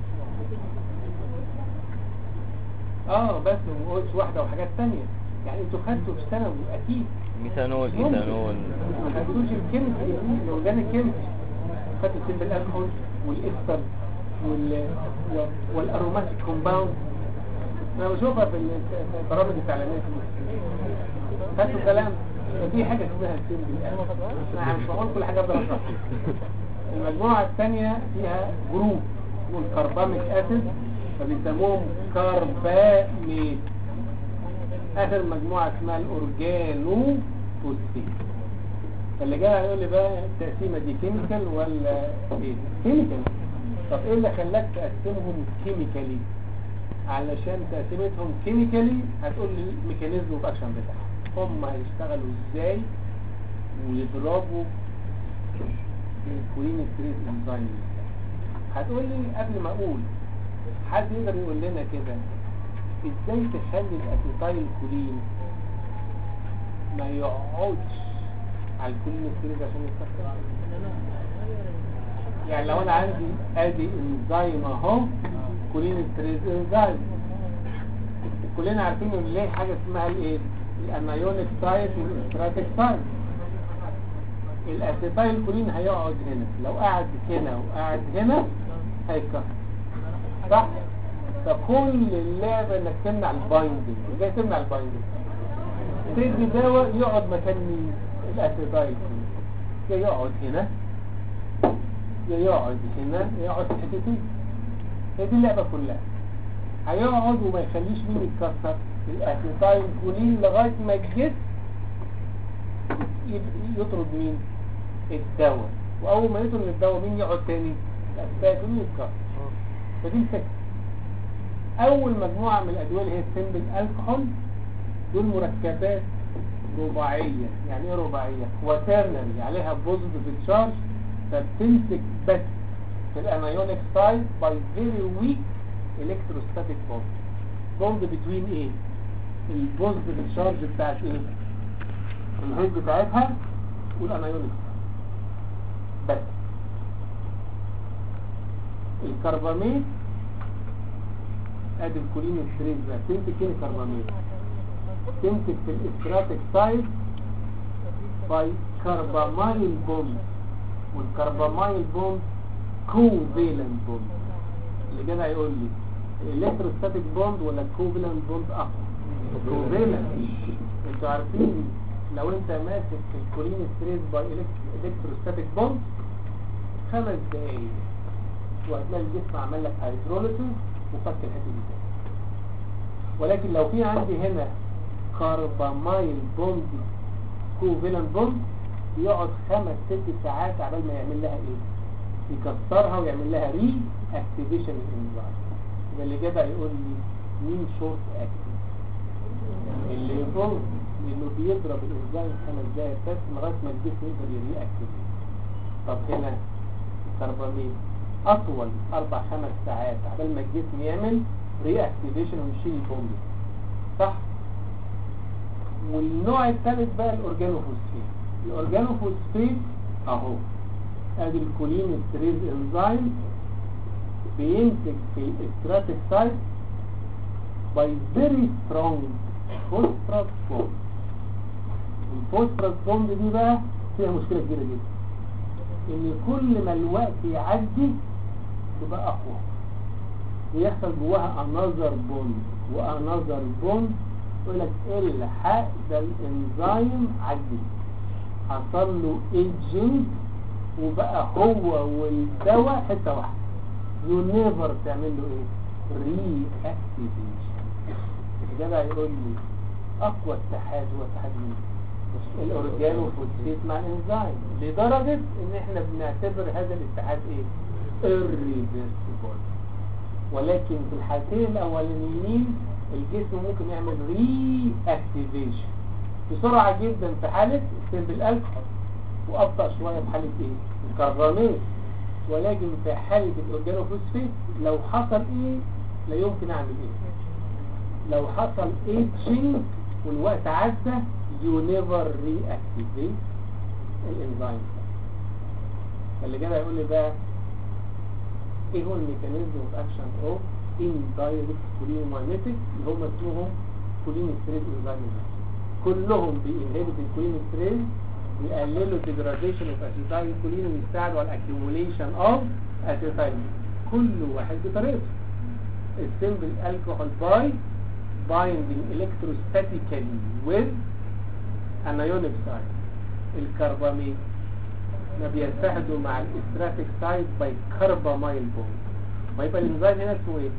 اه بس ما قلتش واحده وحاجات تانية يعني انتوا خدتوا في ثانوي اكيد ميثانول ممكن. ايثانول ما خدتوش الكيمستري الاورجانيك كيمستري خدتوا السيمبل الكحول والاستر وال و- والاروماتيك كومباوند انا بشوفها في ال- في البرامج التعليميه خدتوا كلام ففي حاجه اسمها السيمبل انا مش بقول كل حاجه افضل اشرحها المجموعه الثانيه فيها جروب اسمه الكرباميك اسيد فبيسموهم كرباميت اخر مجموعه اسمها الاورجانو فوسفيت اللي جاي هيقول لي بقى التقسيمه دي كيميكال ولا ايه كيميكال طب ايه اللي خلاك تقسمهم كيميكالي علشان تقسيمتهم كيميكالي هتقول لي الميكانيزم اوف اكشن بتاعهم هم هيشتغلوا ازاي ويضربوا الكولين ستريس انزايم هتقول لي قبل ما اقول حد يقدر يقول لنا كده ازاي تخلي الاسيتايل كولين ما يقعدش على الكولين ستريس عشان يتكسر يعني لو انا عندي ادي انزيم اهو كولين ستريس انزيم كلنا عارفين ان ليه حاجه اسمها الايه الانايونيك سايت والاستراتيك سايت الاسيتايل كولين هيقعد هنا لو قعد هنا وقعد هنا هيتكسر صح فكل اللعبه انك تمنع البايندنج ازاي تمنع البايندنج تدي دواء يقعد مكان مين الاسيتايل كولين يا يقعد هنا يا يقعد هنا يا يقعد في حتتين هي دي اللعبه كلها هيقعد وما يخليش مين يتكسر الاسيتايل كولين لغايه ما الجسم يب- يطرد مين الدواء واول ما يطرد الدواء مين يقعد تاني الاسيتايل كولين يتكسر فدي الفكره اول مجموعه من الادويه اللي هي السمبل الكحول دول مركبات رباعيه يعني ايه رباعيه كواترنري عليها بوزيتيف تشارج فبتمسك بس في الانايونيك سايد باي فيري ويك الكتروستاتيك بوند بوند بتوين ايه البوزيتيف تشارج بتاعت ايه الهيد بتاعتها والانايونيك بس الكرباميد ادي الكولين ستريس ده تمسك ايه الكرباميد تمسك في الاستراتيك سايد باي كربامايل بوند والكربامايل بوند كوفيلنت بوند اللي جاي هيقول لي الالكتروستاتيك بوند ولا الكوفيلنت بوند اقوى كوفيلنت انتوا عارفين لو انت ماسك في الكولين ستريس باي الكتروستاتيك بوند خمس دقايق وهتلاقي الجسم عمل لك هيدروليسيس وفك الحته دي تاني ولكن لو في عندي هنا كاربامايل بوند كوفيلنت بوند يقعد خمس ست ساعات عبال ما يعمل لها ايه يكسرها ويعمل لها ري اكتيفيشن الانزيم يبقى اللي جدع يقول لي مين شورت اكتيف اللي يفوز لانه بيضرب الانزيم خمس دقايق بس لغايه ما الجسم يقدر يري اكتيفيت طب هنا الكرباميد اطول اربع خمس ساعات عبال ما الجسم يعمل ري اكتيفيشن ويشيل البومب صح والنوع الثالث بقى الاورجانوفوسفيت الاورجانوفوسفيت اهو ادي الكولين ستريز انزيم بيمسك في الاستراتيك سايت باي فيري سترونج فوسفرس بوند الفوسفرس بوند دي بقى فيها مشكله كبيره جدا ان كل ما الوقت يعدي تبقى اقوى ويحصل جواها انذر بوند وانذر بوند يقول لك الحق ده الانزيم عدي حصل له ايجنج وبقى هو والدواء حته واحده يو نيفر تعمل له ايه ري اكتيفيشن الجدع يقول لي اقوى اتحاد هو اتحاد مين الاورجانو فوسفيت مع الانزيم لدرجه ان احنا بنعتبر هذا الاتحاد ايه irreversible ولكن في الحالتين الاولانيين الجسم ممكن يعمل ري اكتيفيشن بسرعه جدا في حاله السمبل الكحول وابطا شويه في حاله ايه الكرباميد ولكن في حاله الاورجانوفوسفيت لو حصل ايه لا يمكن اعمل ايه لو حصل ايتشنج والوقت عدى يو نيفر ري اكتيفيت الانزيم اللي جاي يقول لي بقى ايه هو الميكانيزم اوف اكشن اوف اندايركت كولينوماينيتك اللي هم اسمهم كولين ستريس انزيم كلهم بينهبت الكولين ستريس ويقللوا الديجراديشن اوف اسيتايل كولين ويساعدوا على الاكيوميليشن اوف اسيتايل كل واحد بطريقته السمبل الكحول باي binding electrostatically with anionic side الكرباميد ما بيتحدوا مع الاستراتيك سايد باي كربامايل بوند ويبقى الانزيم هنا اسمه ايه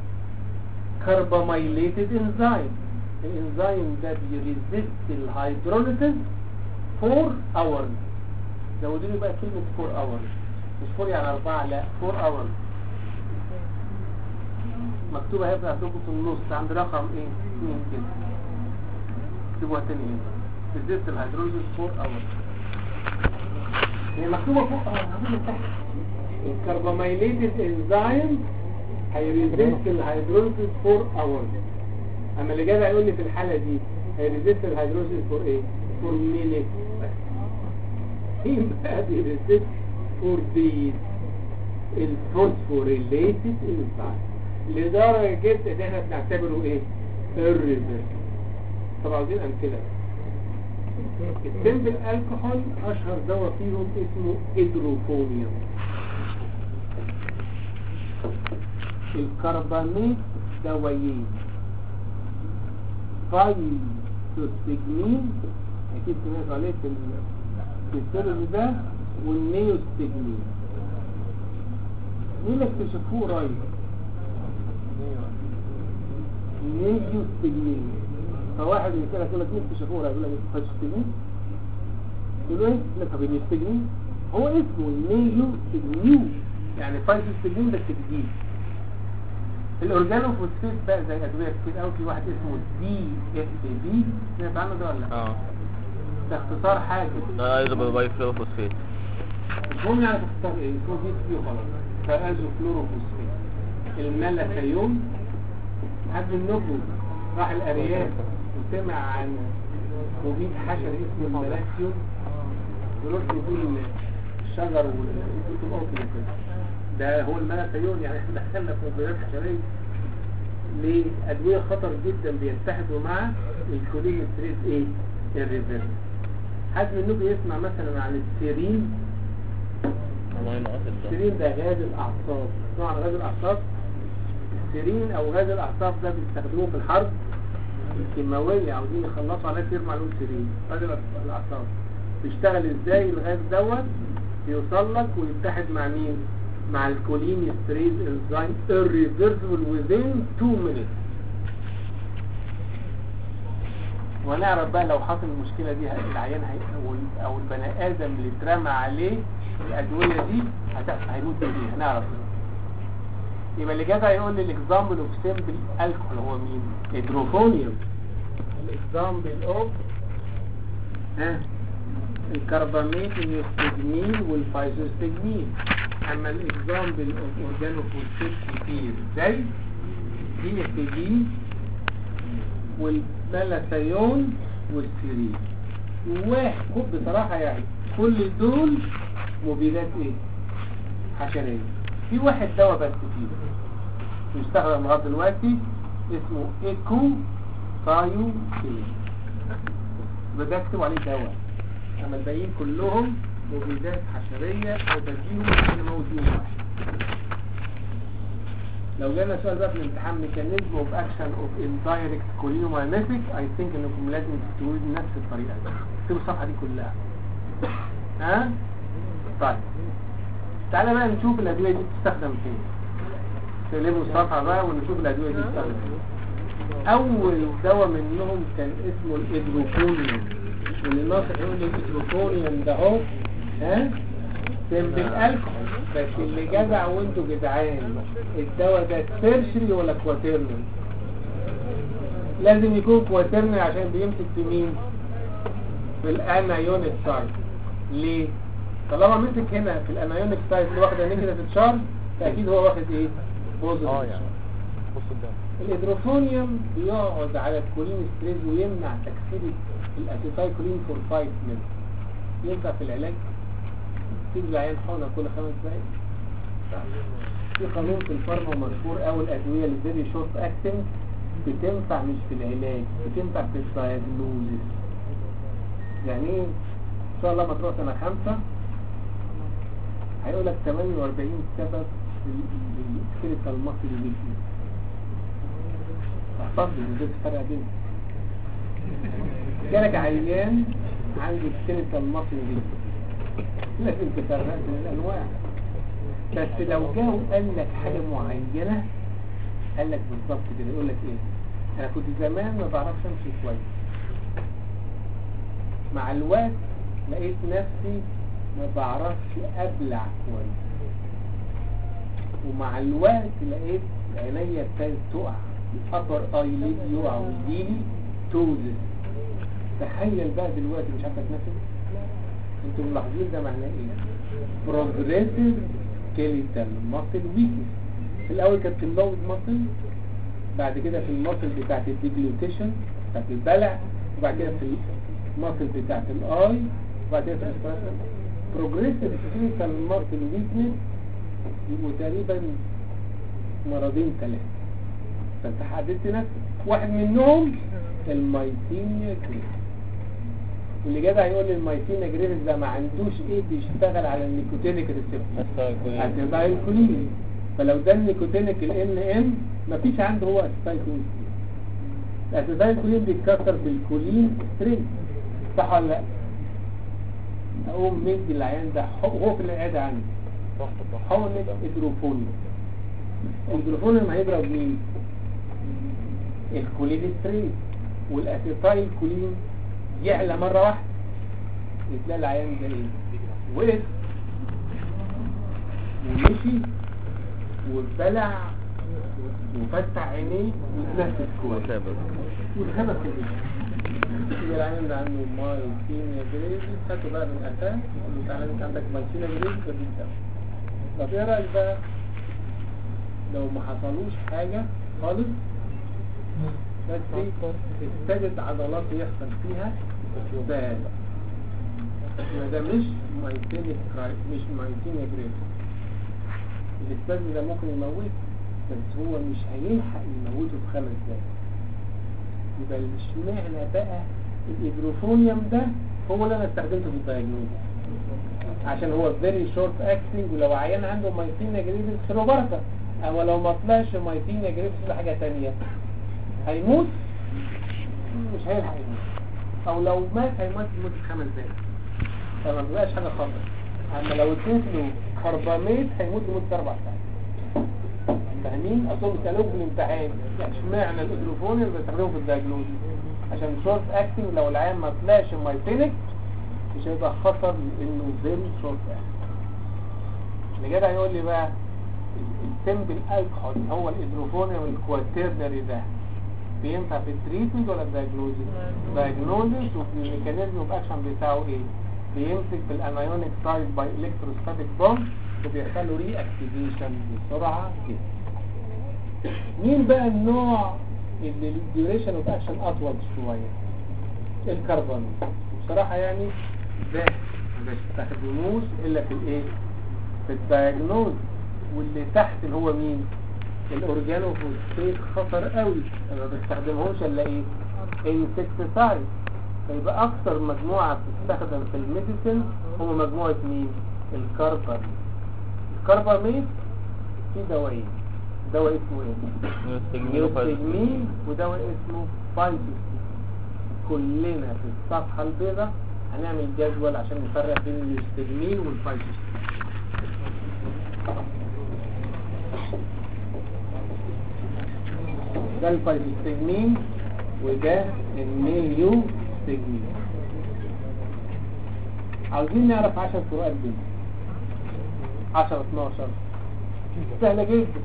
كربامايليتد انزيم الانزيم ده بيريزيست الهيدروليسيس 4 hours زودوا لي بقى كلمة 4 hours مش 4 يعني 4 لا 4 hours مكتوبة هي عندكم في النص عند رقم ايه 2 كده اكتبوها تاني هنا ريزيست الهيدروليسيس 4 hours هي مكتوبة فوق اه موجودة تحت الكرباميليتد انزيم هيريزيست الهيدروليسيس 4 hours اما اللي جاي هيقول لي في الحالة دي هيريزيست الهيدروليسيس فور ايه فور مينيت مين بقى بيريزيست فور ديز الفوسفوريليتد انزيم لدرجة ان احنا بنعتبره ايه irreversible طب عاوزين امثلة السمبل الكحول اشهر دواء فيهم اسمه ادروفونيوم الكرباميد دوايين فايتوستجمين اكيد سمعت عليه في ال- في السيرم ده والنيوستجمين مين اللي اكتشفوه قريب نيوستجمين فواحد يسألك يقول لك مين شهورة يقول لك فاجستجين تقول له ايه؟ يقول لك طب النيستجين هو اسمه النيو سجنيو يعني فايزوستجين بس جديد الاورجانوفوسفيت بقى زي ادويه كتير قوي في واحد اسمه دي اف بي سمعت عنه ده ولا لا؟ اه ده اختصار حاجه ده ايضا باي فلوفوسفيت مش مهم يعني تختار ايه اسمه دي بي وخلاص فازو فلوروفوسفيت الملكيوم حد منكم راح الارياف وسمع عن مبيد حشري اسمه الملاكيوم يروح يقول الشجر والبيوت الأرض كده ده هو الملكيون يعني احنا دخلنا في مبيدات حشرية لأدوية خطر جدا بيتحدوا مع الكولين ستريس ايه الريفيرس حد منكم يسمع مثلا عن السيرين امينو اسيد ده السيرين ده غاز الأعصاب تسمع عن غاز الأعصاب السيرين أو غاز الأعصاب ده بيستخدموه في الحرب الكيماوية عاوزين يخلصوا عليه كتير معلوم سيرين غاز الأعصاب بيشتغل ازاي الغاز دوت بيوصل لك ويتحد مع مين مع الكولين ستريز انزيم irreversible within 2 minutes ونعرف بقى لو حصل المشكلة دي العيان هي او ال- او البني ادم اللي اترمى عليه الادوية دي هتحصل هيموت بيها هنعرف يبقى اللي جدع يقول لي الاكزامبل اوف سيمبل الكحول هو مين هيدروفونيوم الاكزامبل اوف ها الكرباميت النيوستجمين والفايزوستجمين اما الاكزامبل اوف اورجانوفوسفيت كتير زي دي اف دي والملاسيون والسيرين واحد خد بصراحة يعني كل دول مبيدات ايه حشرية في واحد دواء بس فيه يستخدم لغاية دلوقتي اسمه ايكو تايو بدأ اكتب عليه دواء اما الباقيين كلهم مبيدات حشرية او بديهم عشان اموت بيهم واحد لو جانا سؤال بقى في الامتحان ميكانيزم اوف اكشن اوف اندايركت كولينومايميتك اي ثينك انكم لازم تكتبوا لي نفس الطريقه دي اكتبوا الصفحه دي كلها ها طيب تعالى بقى نشوف الادويه دي بتستخدم فين تقلبوا الصفحه بقى ونشوف الادويه دي بتستخدم فين اول دواء منهم كان اسمه الادروكونيوم واللي ناصح يقول لي الادروكونيوم ده اهو ها سيمبل الكحول بس اللي جدع وانتوا جدعان الدواء ده تيرشري ولا كواترني لازم يكون كواترني عشان بيمسك في مين في الانايونيك سايت ليه طالما مسك هنا في الانايونيك سايت اللي واخده نيجاتيف تشارج فاكيد هو واخد ايه بوزيتيف اه يعني بص قدام الهيدروفونيوم بيقعد على الكولين ستريز ويمنع تكسير الاسيتايكولين فور 5 مينت ينفع في العلاج تيجي العيان حقنه كل خمس دقايق في قانون في الفارما مشهور قوي الادويه اللي فيري شورت اكتنج بتنفع مش في العلاج بتنفع في الدايجنوزيس يعني ايه ان شاء الله ما تروح سنه خمسه هيقول لك 48 سبب للسكيلتال ماسل ويكنس احفظ لي دي الفرق بين جالك عيان عنده سكيلتال ماسل ويكنس لازم تفرق بين الانواع بس لو جاء وقال لك حاجه معينه قال لك بالظبط كده يقول لك ايه انا كنت زمان ما بعرفش امشي كويس مع الوقت لقيت نفسي ما بعرفش ابلع كويس ومع الوقت لقيت عينيا ابتدت تقع الابر ايليد يقع ويجيلي توزس تخيل بقى دلوقتي مش عارفه تنفس انتوا ملاحظين ده معناه ايه بروجريسيف سكيليتال ماسل ويكنس في الاول كانت في اللونج ماسل بعد كده في الماسل بتاعت الديجلوتيشن بتاعت البلع وبعد كده في الماسل بتاعت الاي وبعد كده في الاسبراسل بروجريسيف سكيليتال ماسل ويكنس يبقوا تقريبا مرضين ثلاثة فانت حددت نفسك واحد منهم المايتينيا جريفيس واللي جدع يقول لي المايتينيا جريفيس ده ما عندوش ايه بيشتغل على النيكوتينيك ريسبتور اسيتايل كولين فلو ده النيكوتينيك الان ام مفيش عنده هو اسيتايل كولين الاسيتايل كولين بيتكسر بالكولين سترينج صح ولا لا؟ اقوم مدي العيان ده هو في العياده عندي حقنة هيدروفونيوم الهيدروفونيوم هيضرب مين؟ الكولين ستريس والاسيتايل كولين يعلى مرة واحدة يتلاقي العيان ده ايه وقف ومشي وبلع وفتح عينيه وتنفس كويس وثابت والهدف كده يبقى العيان ده عنده مايسينيا جريدي هاته بقى من قفاه يقول له تعالى انت عندك مايسينيا جريدي فدي الدواء طب ايه رايك بقى لو ما حصلوش حاجة خالص بس ايه ابتدت عضلاته يحصل فيها بال يبقى ده مش مايسينيا مش مايسينيا جريدي الاستاذ ده ممكن يموت بس هو مش هيلحق يموته في خمس دقايق يبقى اشمعنى بقى الإدروفونيوم ده هو اللي انا استخدمته في الدايجنوز عشان هو فيري شورت اكتنج ولو عيان عنده مايتينيا جريفيس خير وبركه اما لو ما طلعش مايتينيا جريفيس ولا حاجه تانية هيموت مش هيلحق يموت او لو مات هيموت يموت في خمس دقايق فما بيبقاش حاجه خطر اما لو اديت له كرباميت هيموت لمده اربع ساعات فاهمين اصلا بيسالوك في الامتحان اشمعنى الادروفون اللي بيستخدمه في الدايجنوز عشان شورت اكتنج لو العيان ما طلعش مايتينيك مش هيبقى خطر لانه فيري شورت اكتنج اللي جدع يقول لي بقى السمبل الكحول هو الادروفونيوم الكواترنري ده بينفع في التريتمنت ولا الدايجنوزيس دايجنوزيس والميكانيزم اوف اكشن بتاعه ايه بيمسك في الانايونيك سايد باي الكتروستاتيك بومب وبيحصل له ري اكتيفيشن بسرعه جدا مين بقى النوع اللي الديوريشن اوف اكشن اطول شويه الكربون بصراحه يعني ده ما بستخدموش الا في الايه في الدايجنوز واللي تحت اللي هو مين الاورجانو فوسفيت خطر قوي ما بستخدمهمش الا ايه انسكتسايد فيبقى اكثر مجموعه بتستخدم في الميديسن هو مجموعه مين الكرباميد الكرباميد في دوايين دواء اسمه ايه نيوستجمين وفايز نيوستجمين ودواء اسمه فايتوستين كلنا في الصفحة البيضاء هنعمل جدول عشان نفرق بين النيوستجمين والفايتوستين ده الفايتوستجمين وده النيوستجمين عاوزين نعرف 10 فروقات بينهم 10 12 سهلة جدا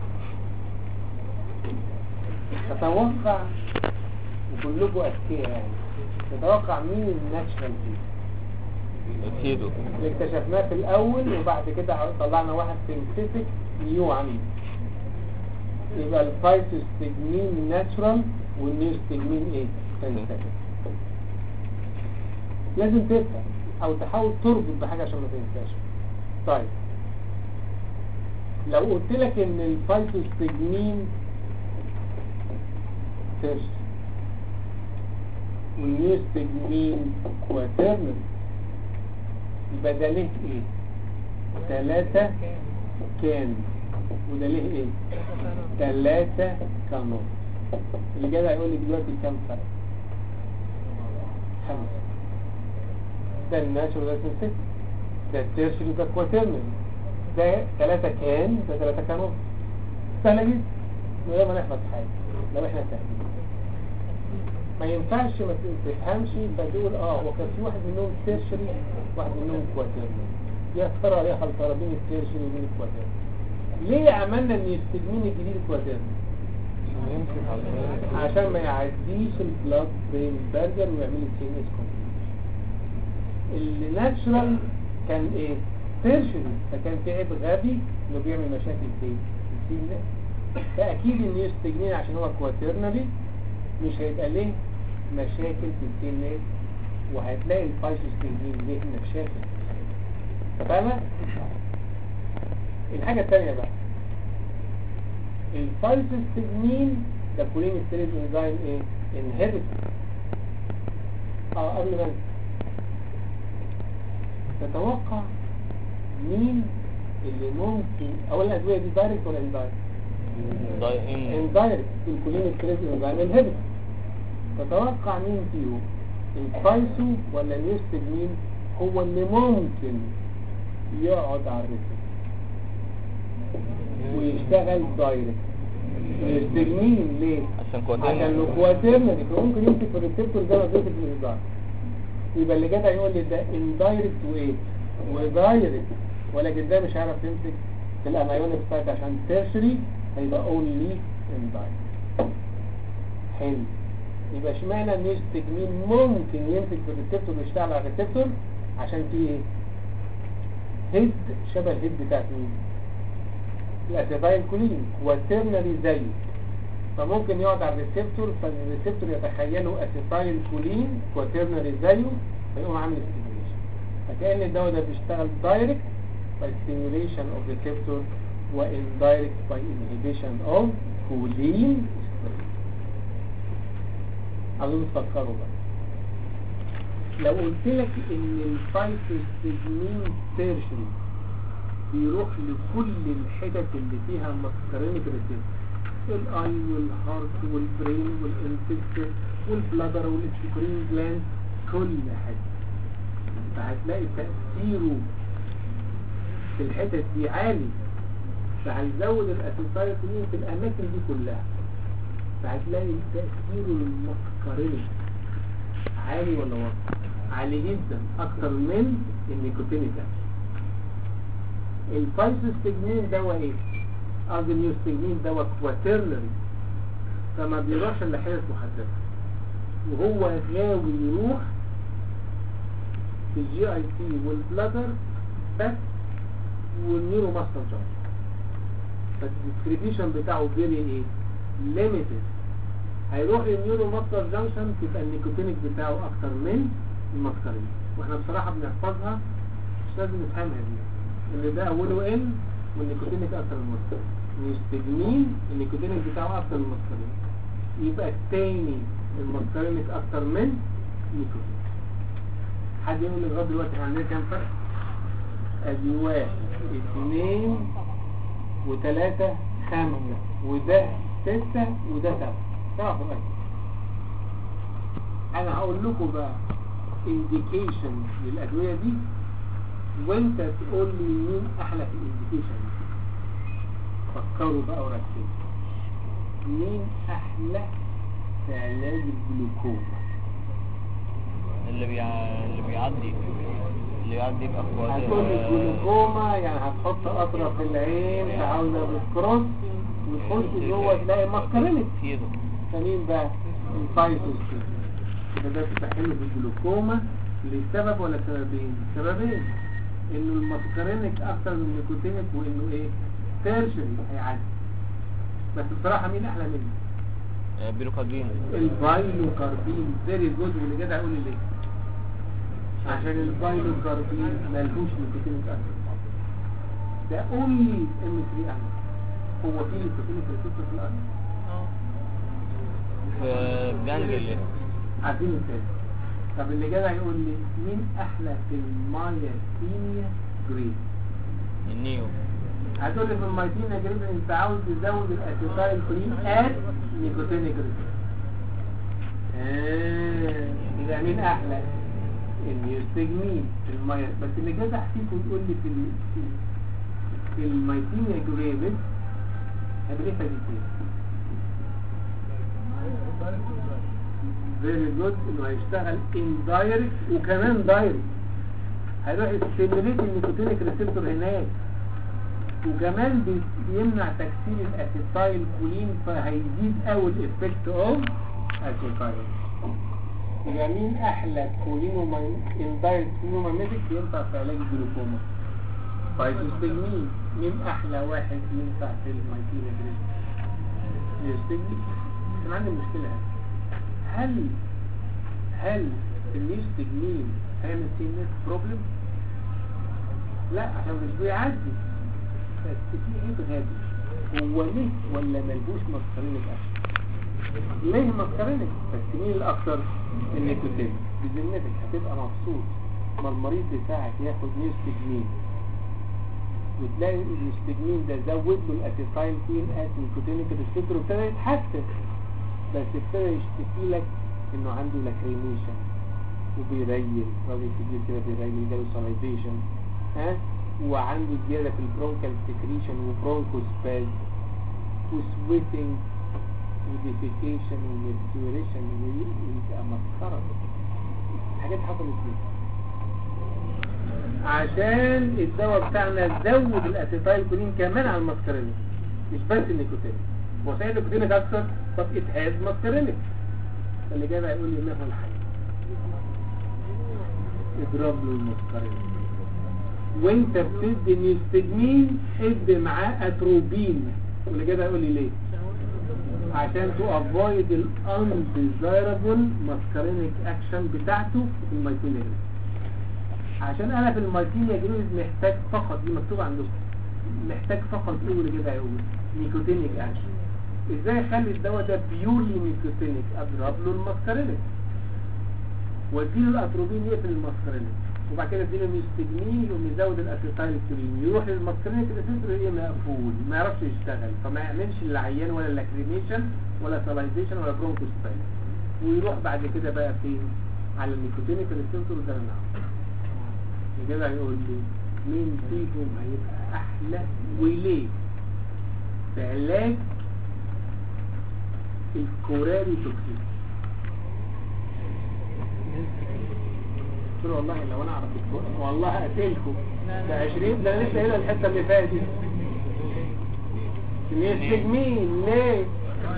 تتوقع وكلكم أذكياء يعني تتوقع مين الناتشرال فيه اكيدو اللي اكتشفناه في الأول وبعد كده طلعنا واحد سينثيتك نيو عميل يبقى الفايتوستجمين ناتشرال والنيوستجمين ايه؟ سينثيتك لازم تفهم او تحاول تربط بحاجة عشان ما تنساش طيب لو قلت لك ان الفايتوستجمين تيرس والنيوستجمين كواترنال يبقى ده ليه ايه ثلاثة كان وده ليه ايه ثلاثة كانون اللي جاي هيقول لي دلوقتي كام فرق خمسة ده الناتشورال ده سنسيت ده التيرشري ده كواترنال ده ثلاثة كان ده ثلاثة كانون سهلة جدا من غير ما نحفظ حاجة لو احنا فاهمين ما ينفعش ما تفهمش فتقول اه هو كان في واحد منهم تيرشري واحد منهم كواترنال يا ترى يا هل ترى بين التيرشري وبين الكواترنال ليه عملنا ان يستجمين الجديد الكواترنال عشان ما يعديش البلاد برين بارجر ويعمل السي ان اس اللي ناتشرال كان ايه تيرشري فكان في عيب غبي انه بيعمل مشاكل في السي ان اس فاكيد ان يستجمين عشان هو كواترنالي مش هيبقى ليه مشاكل في السي ان اس وهتلاقي الفايسوستجمين ليه مشاكل فاهمة؟ الحاجة الثانية بقى الفايسوستجمين ده كولين ستيريز انزايم ايه؟ انهبت اه قبل ما انسى. تتوقع مين اللي ممكن اولا الادويه دي دايركت ولا اندايركت؟ ضايقين اندايركت الكولين ستريس انزايم انهبت تتوقع مين فيهم الفايسو ولا اليستجمين هو اللي ممكن يقعد على الريسبت ويشتغل دايركت ميوستجمين ليه؟ عشان عشان كواترنري لو كواترنري فممكن يمسك في الريسبتور زي ما بيمسك في الإنزايم يبقى اللي جدع يقول لي ده اندايركت وايه ودايركت ولكن ده مش عارف يمسك في الانايونيك سايت عشان تيرشري هيبقى اونلي اندايركت حلو يبقى اشمعنى الميوستجمين ممكن يمسك في الريسبتور ويشتغل على الريسبتور عشان في ايه هيد شبه الهيد بتاعت مين الاسيتايل كولين كواترنري زيه فممكن يقعد على الريسبتور فالريسبتور يتخيله اسيتايل كولين كواترنري زيه فيقوم عامل ستيميوليشن فكأن الدواء ده بيشتغل دايركت by stimulation of receptor و indirect by inhibition of choline عاوزين تفكروا بقى لو قلت لك ان الفايتوستجمين تيرشري بيروح لكل الحتت اللي فيها مسكرينيك ريسبتور الاي والهارت والبرين والانتستين والبلادر والاكسكرين جلاند كل حته فهتلاقي تأثيره في الحتت دي عالي فهيزود الاسيتايلكولين في الاماكن دي كلها فهتلاقي تأثيره المسكريني عالي ولا واطي عالي جدا اكتر من النيكوتينيك الفايسوستجمين دواء ايه قصدي النيوستجمين دواء كواترنري فما بيروحش الا حتت محدده وهو غاوي يروح في الجي اي تي والبلادر بس والنيورو ماستر جارج فالديستريبيوشن بتاعه فيري ايه ليميتد هيروح للنيورو ماستر جانكشن تبقى النيكوتينيك بتاعه اكتر من المسكرين واحنا بصراحه بنحفظها مش لازم نفهمها دي ان ده اوله ان والنيكوتينيك اكتر من المسكرين نستجمين النيكوتينيك بتاعه اكتر من المسكرين يبقى التاني المسكرينك اكتر من النيكوتين حد يقول لي لغايه دلوقتي احنا عندنا كام فرق ادي واحد اثنين وثلاثة خمسة وده ستة وده سبعة سبعة فرق انا هقول لكم بقى indication للادوية دي وانت تقول لي مين احلى في الانديكيشن فكروا بقى وركزوا مين احلى في علاج الجلوكوما اللي بيع... اللي بيعدي اللي يعدي يبقى في هتقول لي الجلوكوما يعني هتحط اطرف العين تعاوزها بالكروس وتخش جوه تلاقي مسكرينك كيلو فمين بقى الفايتوستين يبقى ده تستحله بالجلوكوما لسبب ولا سببين سببين انه المسكرينك اكتر من النيكوتينك وانه ايه تيرشري هيعدي بس بصراحة مين احلى منه آه، بيروكاردين الفايلوكاربين فيري جود واللي جدع يقول لي ليه عشان الفايلوكاربين ملهوش نيكوتينيك اسيد ده اونلي ام 3 انا هو فيه نيكوتينيك ريسبتور في الارض في جانجل عارفين ازاي طب اللي جدع يقول لي مين احلى في الماياسينيا جريد النيو هتقول لي في الماياسينيا جريد انت عاوز تزود الاسيتايل كولين اد نيكوتينيك ريسبتور آه يبقى مين احلى النيوستجمين في المايا بس اللي جدع فيكم يقول لي في ال- في, في المايسينيا جريفيس هيبقى ايه فايدتين فيري جود انه هيشتغل اندايركت وكمان دايركت هيروح يستيميليت النيكوتينيك ريسبتور هناك وكمان بي- بيمنع تكسير الاسيتايل كولين فهيزيد قوي الافكت اوف اسيتايل يبقى مين احلى كولينو اندايركت كولينوميميتك ينفع في علاج الجلوكوما بايزوستجمين مين احلى واحد ينفع في المايتينا جريد يستجمين كان عندي مشكلة هل هل هل النيستجمين هيعمل سينس بروبلم لا عشان مش بيعدي بس في عيب غبي هو ليه ولا ملبوش مسكرين الاكل ليه مسكرينك بس مين الاكثر النيكوتين بذمتك هتبقى مبسوط ما المريض بتاعك ياخد نيوستجمين وتلاقي النيوستجمين ده زود له الاسيتايل كوين ات نيكوتينيك ريسبتور وابتدى يتحسن بس ابتدى يشتكي لك انه عنده لاكريميشن وبيريل راجل كبير كده بيريل جاله سلايفيشن ها وعنده زياده في البرونكال سكريشن وبرونكوسباز وسويتنج وديفيكيشن وميرتوريشن ويبقى مسخرة الحاجات حصلت ليه عشان الدواء بتاعنا زود الاسيتايل كولين كمان على الماسكارينيك مش بس النيكوتين هو صحيح النيكوتينيك اكثر طب اتهاز ماسكارينيك فاللي جاي هيقول لي ما هو الحل اضرب له الماسكارينيك وانت بتدي نيستجمين ادي معاه اتروبين واللي جاي هيقول لي ليه عشان تو افويد الانديزايربل ماسكارينيك اكشن بتاعته في المايتينيا عشان انا في المايتينيا جلوز محتاج فقط دي مكتوب عندكم محتاج فقط ايه اللي كده هيقول نيكوتينيك اكشن ازاي اخلي الدواء ده بيورلي نيكوتينيك اضرب له الماسكارينيك واديله الاتروبين يقفل الماسكارينيك وبعد كده اديله ميستجمين يقوم يزود الاسيتايل كولين يروح للماسكارينيك الاسيتر ايه مقفول ما يعرفش يشتغل فما يعملش العيان ولا لاكريميشن ولا سلايزيشن ولا برونكوستايل ويروح بعد كده بقى فين على النيكوتينيك الاسيتر ده انا كده هيقول لي مين فيهم هيبقى احلى وليه في علاج الكوراري توكسيك قلت له والله لو انا اعرف الكوراري والله هقتلكم ده 20 ده انا لسه هنا الحته اللي فاتت مين ليه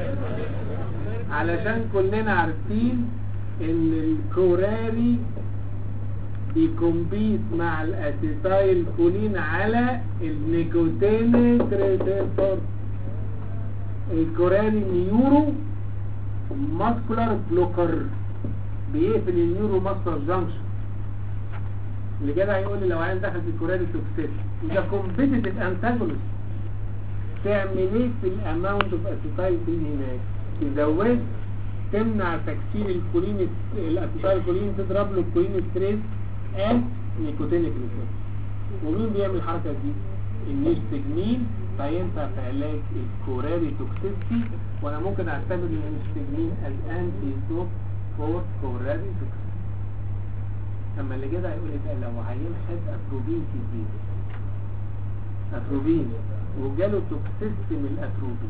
علشان كلنا عارفين ان الكوراري بيكمبيت مع الاسيتايل كولين على النيكوتينيك ريسبتور الكوراني نيورو ماسكولار بلوكر بيقفل النيورو ماسكولار جانكشن اللي كده هيقول لي لو عين دخل في الكوراني توكسيس ده كومبيتيتيف انتاجونست تعمل ايه في الاماونت اوف اسيتايل كولين هناك تزود تمنع تكسير الكولين الاسيتايل كولين تضرب له الكولين ستريس and نيكوتينيك ريسبتور ومين بيعمل الحركة دي النيستجمين فينفع في علاج الكوراري توكسيستي وانا ممكن اعتبر النيستجمين as antidote for كوراري توكسيستي اما اللي كده هيقول لي بقى لو عيان خد اتروبين كتير اتروبين وجاله توكسيستي من الاتروبين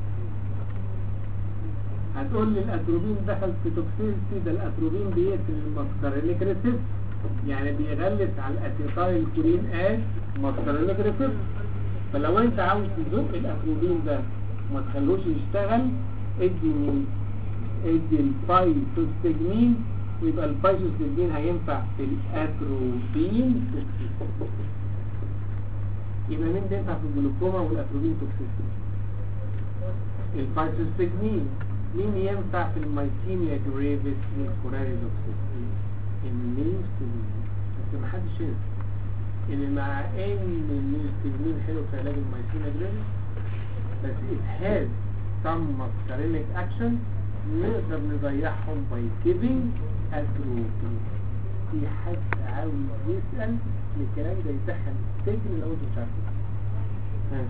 هتقول لي الاتروبين دخل في توكسيستي ده الاتروبين بيقتل الماسكارينيك ريسبتور يعني بيغلس على الاسيتايل كولين از ماسكارينيك ريسبتور فلو انت عاوز تزق الاتروبين ده وما تخلوش يشتغل ادي مين ادي البايتوستجمين ويبقى البايتوستجمين هينفع في الاتروبين توكسيستي يبقى مين ده ينفع في الجلوكوما والاتروبين توكسيستي البايتوستجمين مين ينفع في المايتينيا جريفيس والكوراري توكسيستي النيستجمين بس ما حدش ينسى ان مع ان النيستجمين حلو في علاج المايسينا جريفيس بس it has some muscarinic action نقدر نضيعهم by giving atropine في حد عاوز يسأل الكلام ده يدخل السجن لو انتوا مش عارفين ها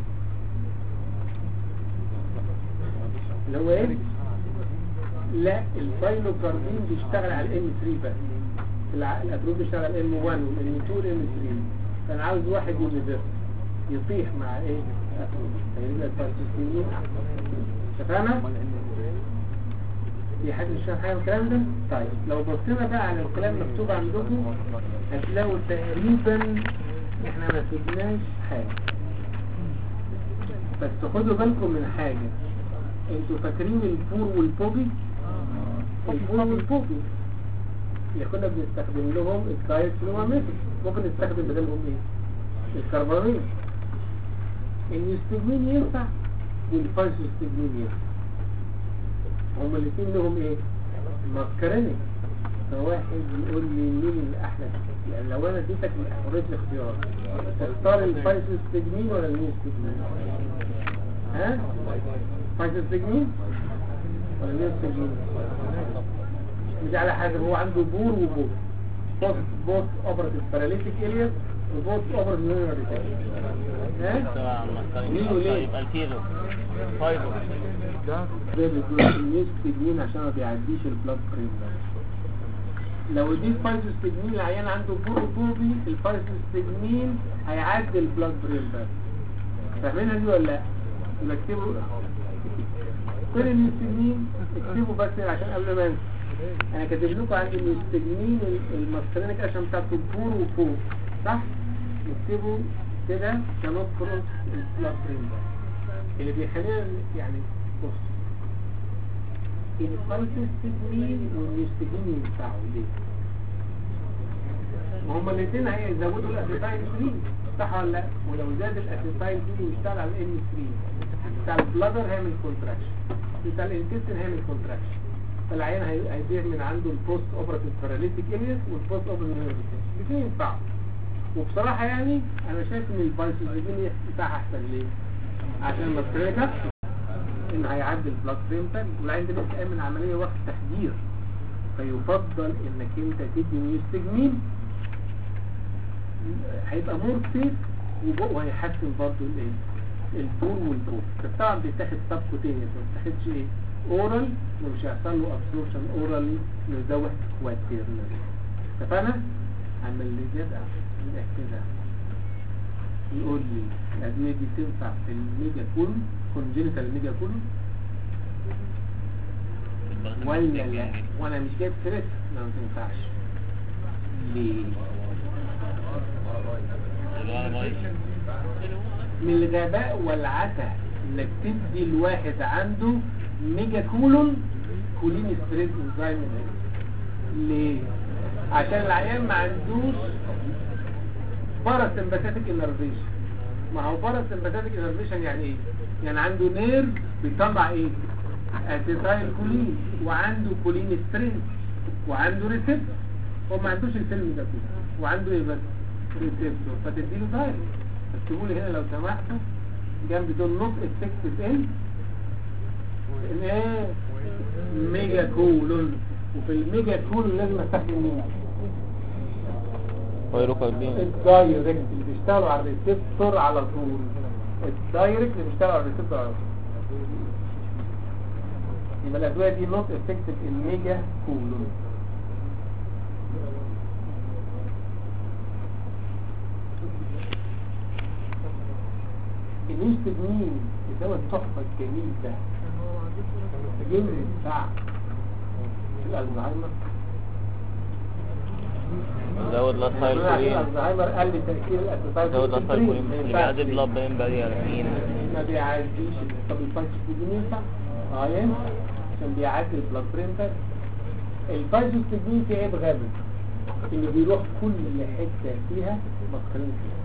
اللي هو ايه؟ لا الفايلوكاربين بيشتغل على الام 3 بس الاتروب بيشتغل على الام 1 والام 2 والام 3 فانا عاوز واحد يونيفرس يطيح مع ايه؟ الاتروب فيبقى البارتيسيين شفانا؟ في حد مش فاهم حاجه من الكلام ده؟ طيب لو بصينا بقى على الكلام مكتوب عندكم هتلاقوا تقريبا احنا ما سيبناش حاجه بس خدوا بالكم من حاجه انتوا فاكرين الفور والبوبي الفور والبوبي اللي كنا بنستخدم لهم الكايسلوماميثل ممكن نستخدم بدلهم ايه الكربونين النيستجمين ينفع والفايسوستجمين ينفع هما الاثنين لهم ايه ماسكرينيك فواحد يقول لي مين الاحلى يعني لو انا اديتك حريه الاختيار تختار الفايسوستجمين ولا النيستجمين ها فايسوستجمين ولا النيستجمين مش على حاجة هو عنده بور وبور بوست بوست اوبراتيف باراليتيك الياس وبوست اوبراتيف نيورال ها مين وليه يبقى الكيلو فايبر ده النيستجمين عشان ما بيعديش البلاد برين لو اديت فايزوستجمين العيان عنده بور وبوبي الفايزوستجمين هيعدي البلاد برين بس فاهمينها دي ولا لا يبقى اكتبوا كل المستجمين اكتبوا بس عشان قبل ما انسى انا كاتب لكم عندي المستجمين المسكرينك عشان بتاعته فور وفوق صح نكتبوا كده كنوت كروس البلاسرين ده اللي بيخلينا يعني بص الفايتوستجمين والمستجمين ينفعوا ليه؟ ما هما الاثنين هيزودوا الاسيتايل 3 صح ولا لا؟ ولو زاد الاسيتايل 3 ويشتغل على الام 3 بتاع البلادر هيعمل كونتراكشن بتاع الانتستين هيعمل كونتراكشن فالعيان هي- هيدير من عنده البوست اوبراتيف باراليتيك الياس والبوست اوبراتيف الاثنين ينفعوا وبصراحة يعني انا شايف ان الفايتوستجمين بتاعها احسن ليه؟ عشان المسكرينة ان هيعدي البلاك بريمتال والعين ده لسه قايم من عملية وقت تخدير فيفضل انك انت تدي ميوستجمين هيبقى مور سيف وهيحسن برضه الايه البول والبول بس طبعا بيتاخد سب كوتينيوس ما بيتاخدش ايه اورال ومش هيحصل له ابسوربشن اورالي نزوح كواتيرنال اتفقنا؟ اما اللي جدع يبقى كده يقول لي الادويه دي تنفع في الميجا كولون كونجنتال ميجا كولون ولا لا وانا مش جايب سيرت ما تنفعش ليه من الغباء والعته انك تدي الواحد عنده ميجا كولون كولين ستريس انزيم ليه عشان العيان ما عندوش باراسمباثيك انرفيشن ما هو باراسمباثيك انرفيشن يعني ايه يعني عنده نيرف بيطلع ايه اتيتايل كولين وعنده كولين ستريس وعنده ريسبتور هو ما عندوش الفيلم ده كله وعنده ايه بس ريسبتور فتديله دايركت اكتبوا لي هنا لو سمحتوا جنب دول نوت افكتيف ان ان ايه ميجا كولون وفي الميجا كولون لازم استخدم مين فيروكاردين الدايركت اللي بيشتغلوا على الريسبتور على طول الدايركت اللي بيشتغلوا على الريسبتور على طول يبقى الادويه دي نوت افكتيف ان ميجا كولون الانستجمين الدواء التحفه الجميل ده جميل بتاع الالزهايمر زود لاستايل كولين الالزهايمر قال لي تاثير الاسيتايل زود لاستايل كولين اللي بيعدي بلاد برين بارير مين ما بيعديش طب الفايتوستجمين ينفع؟ اه ينفع عشان بيعدي البلاد برينتر الفايتوستجمين فيه عيب غبي انه بيروح كل حته فيها مسكرين فيها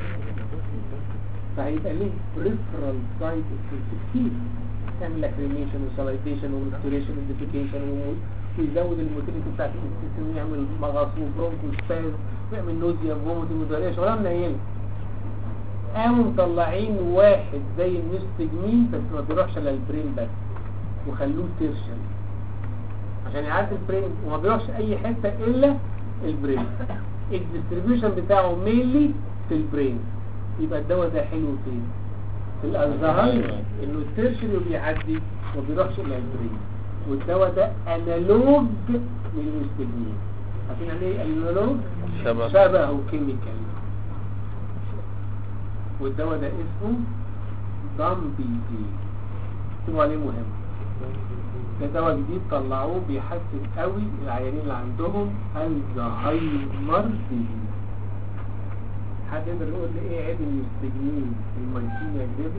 فهيبقى ليه بريفرال سايد كتير تعمل لك ريميشن وسلايتيشن وريستوريشن وديفيكيشن ويزود الموتيليتي بتاعت السيستم ويعمل مغص وبرونكو سباز ويعمل نوزيا وفوميتنج وداريه شغلانه منيله قاموا مطلعين واحد زي النستجمين بس ما بيروحش الا البرين بس وخلوه تيرشن عشان يعدي البرين وما بيروحش اي حته الا البرين الديستريبيوشن بتاعه مينلي في البرين يبقى الدواء ده حلو فين في الالزهايمر انه التيرشري بيعدي وما بيروحش الا البرين والدواء ده انالوج للمستجمين عارفين يعني ايه انالوج شبه شبهه كيميكال والدواء ده اسمه دامبي دي اكتبوا عليه مهم ده دواء جديد طلعوه بيحسن قوي العيانين اللي عندهم الزهايمر ديزيز حد يقدر يقول لي ايه عيب المستجمين في الميتينيا جريفيس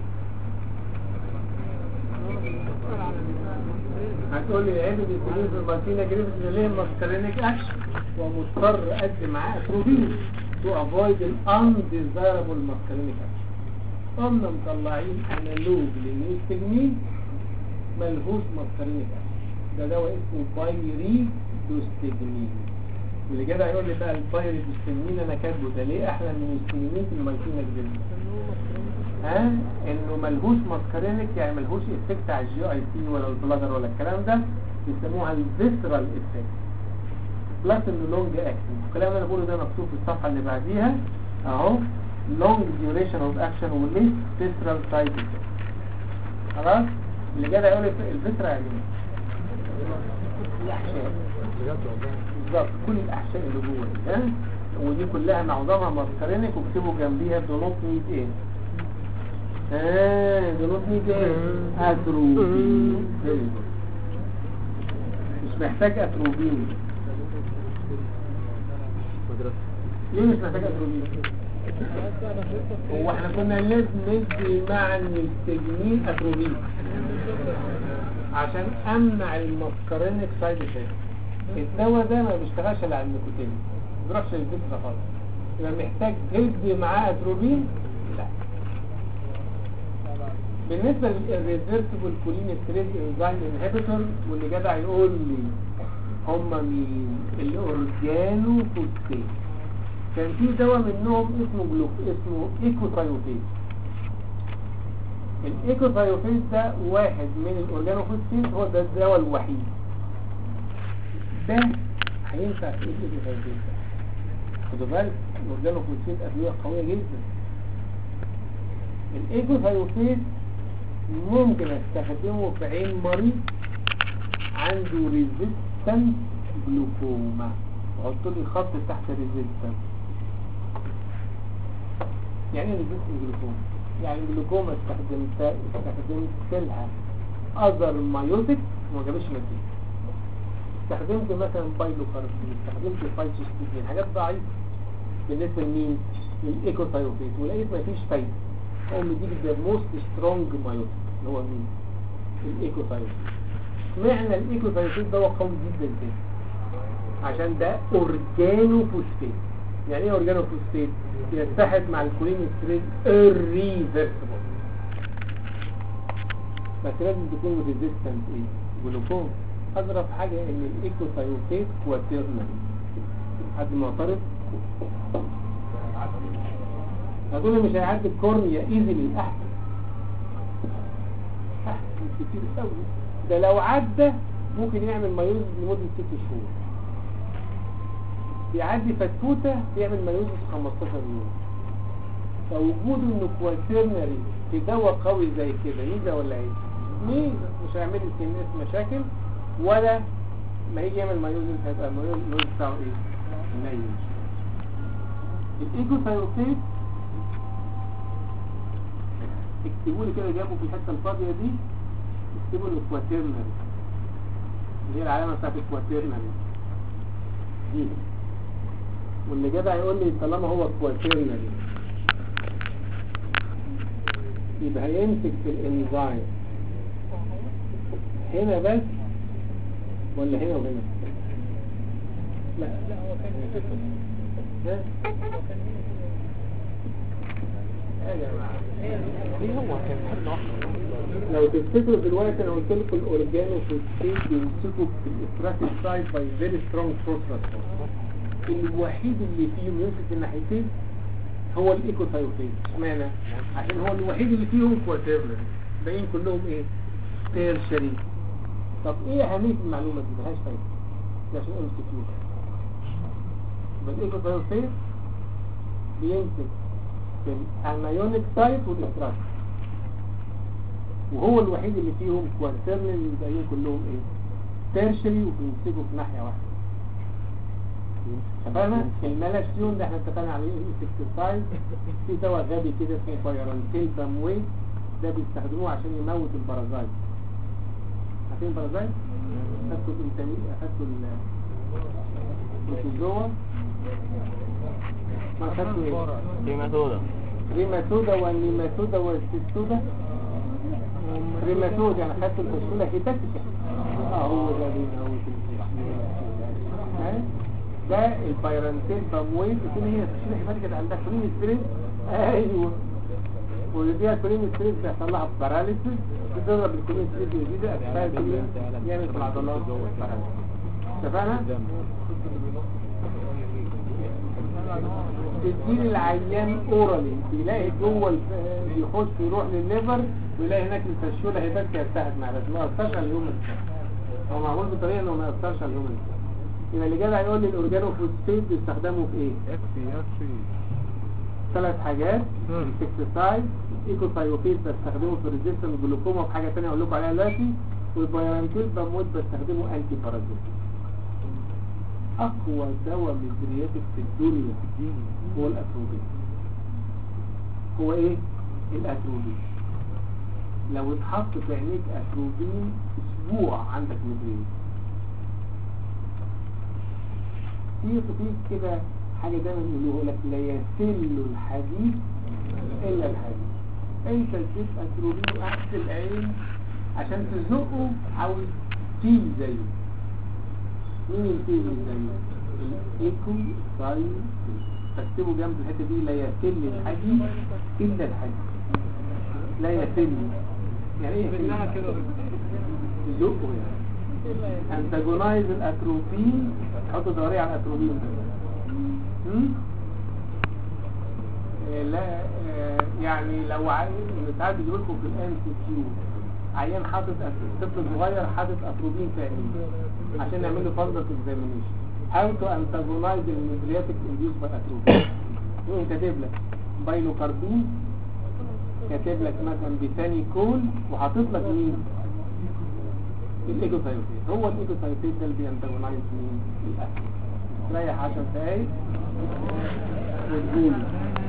هتقول لي عيب المستجمين في الميتينيا جريفيس اللي ليه ماسكارينيك اكشن ومضطر ادي معاه اتروبين to avoid an undesirable muscarinic action قمنا مطلعين انالوج للمستجمين ملهوش مسكرينيك اكشن ده دواء اسمه بايري دوستجمين واللي جدع يقول لي بقى البايري دوستجمين انا كاتبه ده ليه احلى من المستجمين في الميتينا جديد ها انه ملهوش مسكرينيك يعني ملهوش افكت على الجي اي سي ولا البلادر ولا الكلام ده بيسموها الفيسرال افكت بلس انه لونج اكشن الكلام اللي انا بقوله ده مكتوب في الصفحه اللي بعديها اهو لونج ديوريشن اوف اكشن وليس فيسرال سايد افكت خلاص اللي جدع يقول لي الفيسرا يعني ايه؟ الاحشاء بالظبط كل الاحشاء اللي جوه دي ها ودي كلها معظمها ماسكارينك واكتبوا جنبيها دو نوت نيد ايه ها جنوبني ايه اتروبين حلو. مش محتاج اتروبين ليه مش محتاج اتروبين هو احنا كنا لازم ندي مع التجميل اتروبين عشان امنع المسكرينك سايد افكت الدواء ده ما بيشتغلش الا على النيكوتين ما بيروحش للجسم خالص يبقى محتاج تدي معاه اتروبين لا بالنسبة للريفيرسبل كولين ستريس انزايم انهبيتور واللي جدع يقول لي هم مين الاورجانو فوسفيت كان في دواء منهم اسمه جلوك اسمه ايكوثايوفيت الايكوثايوفيت ده واحد من الاورجانو فوسفيت هو ده الدواء الوحيد ده هينفع في الايكوثايوفيت ده خدوا بالك الاورجانو فوسفيت ادويه قويه جدا الايكوثايوفيت ممكن استخدمه في عين مريض عنده ريزيستنس جلوكوما وحط لي خط تحت ريزيستنس يعني ايه ريزيستنس جلوكوما يعني الجلوكوما استخدمت استخدمت لها اذر مايوتيك وما جابش نتيجه استخدمت مثلا بايلوكاربين استخدمت فايتوستيدين حاجات ضعيفه بالنسبه لمين للايكوثايوفيت ولقيت مفيش فايده هو مديك ذا موست سترونج مايوتيك اللي هو مين الايكوثايوفيت معنى الايكوثايوفيت ده هو قوي جدا كده عشان ده اورجانو فوسفيت يعني ايه اورجانو فوسفيت يتحد مع الكولين ستريد الريفرسبل بس لازم تكون ريزيستنت ايه جلوكوم اضرب حاجه ان الايكوثايوفيت كواترنال حد معترض هتقول مش هيعدي الكورنيا ايزلي احسن احسن كتير قوي ده لو عدى ممكن يعمل مايوز لمدة ست شهور بيعدي فتفوتة بيعمل مايوز 15 يوم فوجوده انه كواترنري في دواء قوي زي كده ميزة ولا ايه؟ ميزة مش هيعمل لي الناس مشاكل ولا ما يجي يعمل مايوز هيبقى المايوز بتاعه ايه؟ نايم الايجوثايروفيت اكتبوا لي كده جابوا في الحته الفاضيه دي اكتبوا له كواترنري اللي هي العلامه بتاعت الكواترنري دي واللي جدع يقول لي طالما هو كواترنري يبقى هيمسك في الانزيم هنا بس ولا هنا وهنا لا لا هو كان ها؟ هو كان يا جماعه ليه هو كان حد واحد لو تفتكروا دلوقتي انا قلت لكم الاورجانو فوسفيت بيمسكوا في الاستراتيك سايد باي فيري سترونج بروتراكتور الوحيد اللي فيهم يمسك الناحيتين هو الايكوثايوفيت اشمعنى عشان هو الوحيد اللي فيهم كواترنال باقيين كلهم ايه تيرشري طب ايه اهميه المعلومه دي ملهاش فايده ده عشان ام سي كيو يبقى الايكوثايوفيت بيمسك في الانايونيك سايت والاستراتيك وهو الوحيد اللي فيهم كواترنال اللي باقيين كلهم ايه تيرشري وبيمسكوا في ناحيه واحده اتفقنا الملاشيون ده احنا اتفقنا عليه الانسكتسايد في دواء غبي كده اسمه بايرانتيل بامويت ده بيستخدموه عشان يموت البرازايت عارفين البرازايت؟ خدتوا الانتامي خدتوا ال البروتوزوا ما خدتوا ايه؟ كيماتودا ريماتودا والنيماتودا والسيستودا ريماتودا يعني خدتوا الفصولة هيتاتيكا اه هو ده بيموت البرازايت ده البايرانتين بامويل تكون هي تشيل حماتي كده عندها كولين ستريس ايوه وديها كولين ستريس بيحصل لها باراليسيس تضرب الكولين ستريس الجديده اتفاعل الكولين يعمل في العضلات باراليسيس اتفقنا؟ تدين العيان اورالي بيلاقي جوه الف- يخش يروح للليفر ويلاقي هناك الفشوله هيبات يرتهد مع بس ما يأثرش على الهيومن هو معمول بطريقه انه ما يأثرش على الهيومن يبقى اللي جدع يقول لي الاورجانو فوسفيت بيستخدموا في ايه؟ اكفي اكفي ثلاث حاجات مم. السكسسايد ايكوثايوفيت بستخدمه في ريزيستنس جلوكوما وحاجه ثانيه اقول لكم عليها دلوقتي والبيرانتيل بموت بستخدمه انتي بارازيت اقوى دواء ميزرياتك في الدنيا هو الاتروبين هو ايه الاتروبين لو اتحط في عينيك اتروبين اسبوع عندك ميجرين في في كده حاجة دايما يقولوا لك لا يسل الحديد الا الحديد انت تجيب اتروبين وقعت العين عشان تزنقه عاوز تيل زيه مين التيل زيه الايكو سايل تكتبوا جنب الحته دي لا يسل الحديد الا الحديد لا يسل يعني ايه بالله كده يزقه يعني انتاجونايز الاتروبين حطوا دورية على الاتروبين ده هم؟ آه، لا آه، يعني لو عايز ساعات بيجيب لكم في الان سي كيو عيان حاطط أت- طفل صغير حاطط اتروبين في عينيه عشان نعمل له فندس اكزامينيشن هاو تو انتاجونايز الميدرياتيك انديوس باي اتروبين يقوم كاتب لك بايلوكاربين كاتب لك مثلا بيتاني كول وحاطط لك مين الايجوسايتيد هو الايجوسايتيد ده اللي بينتجونايز مين الاكل ريح 10 دقايق وتقول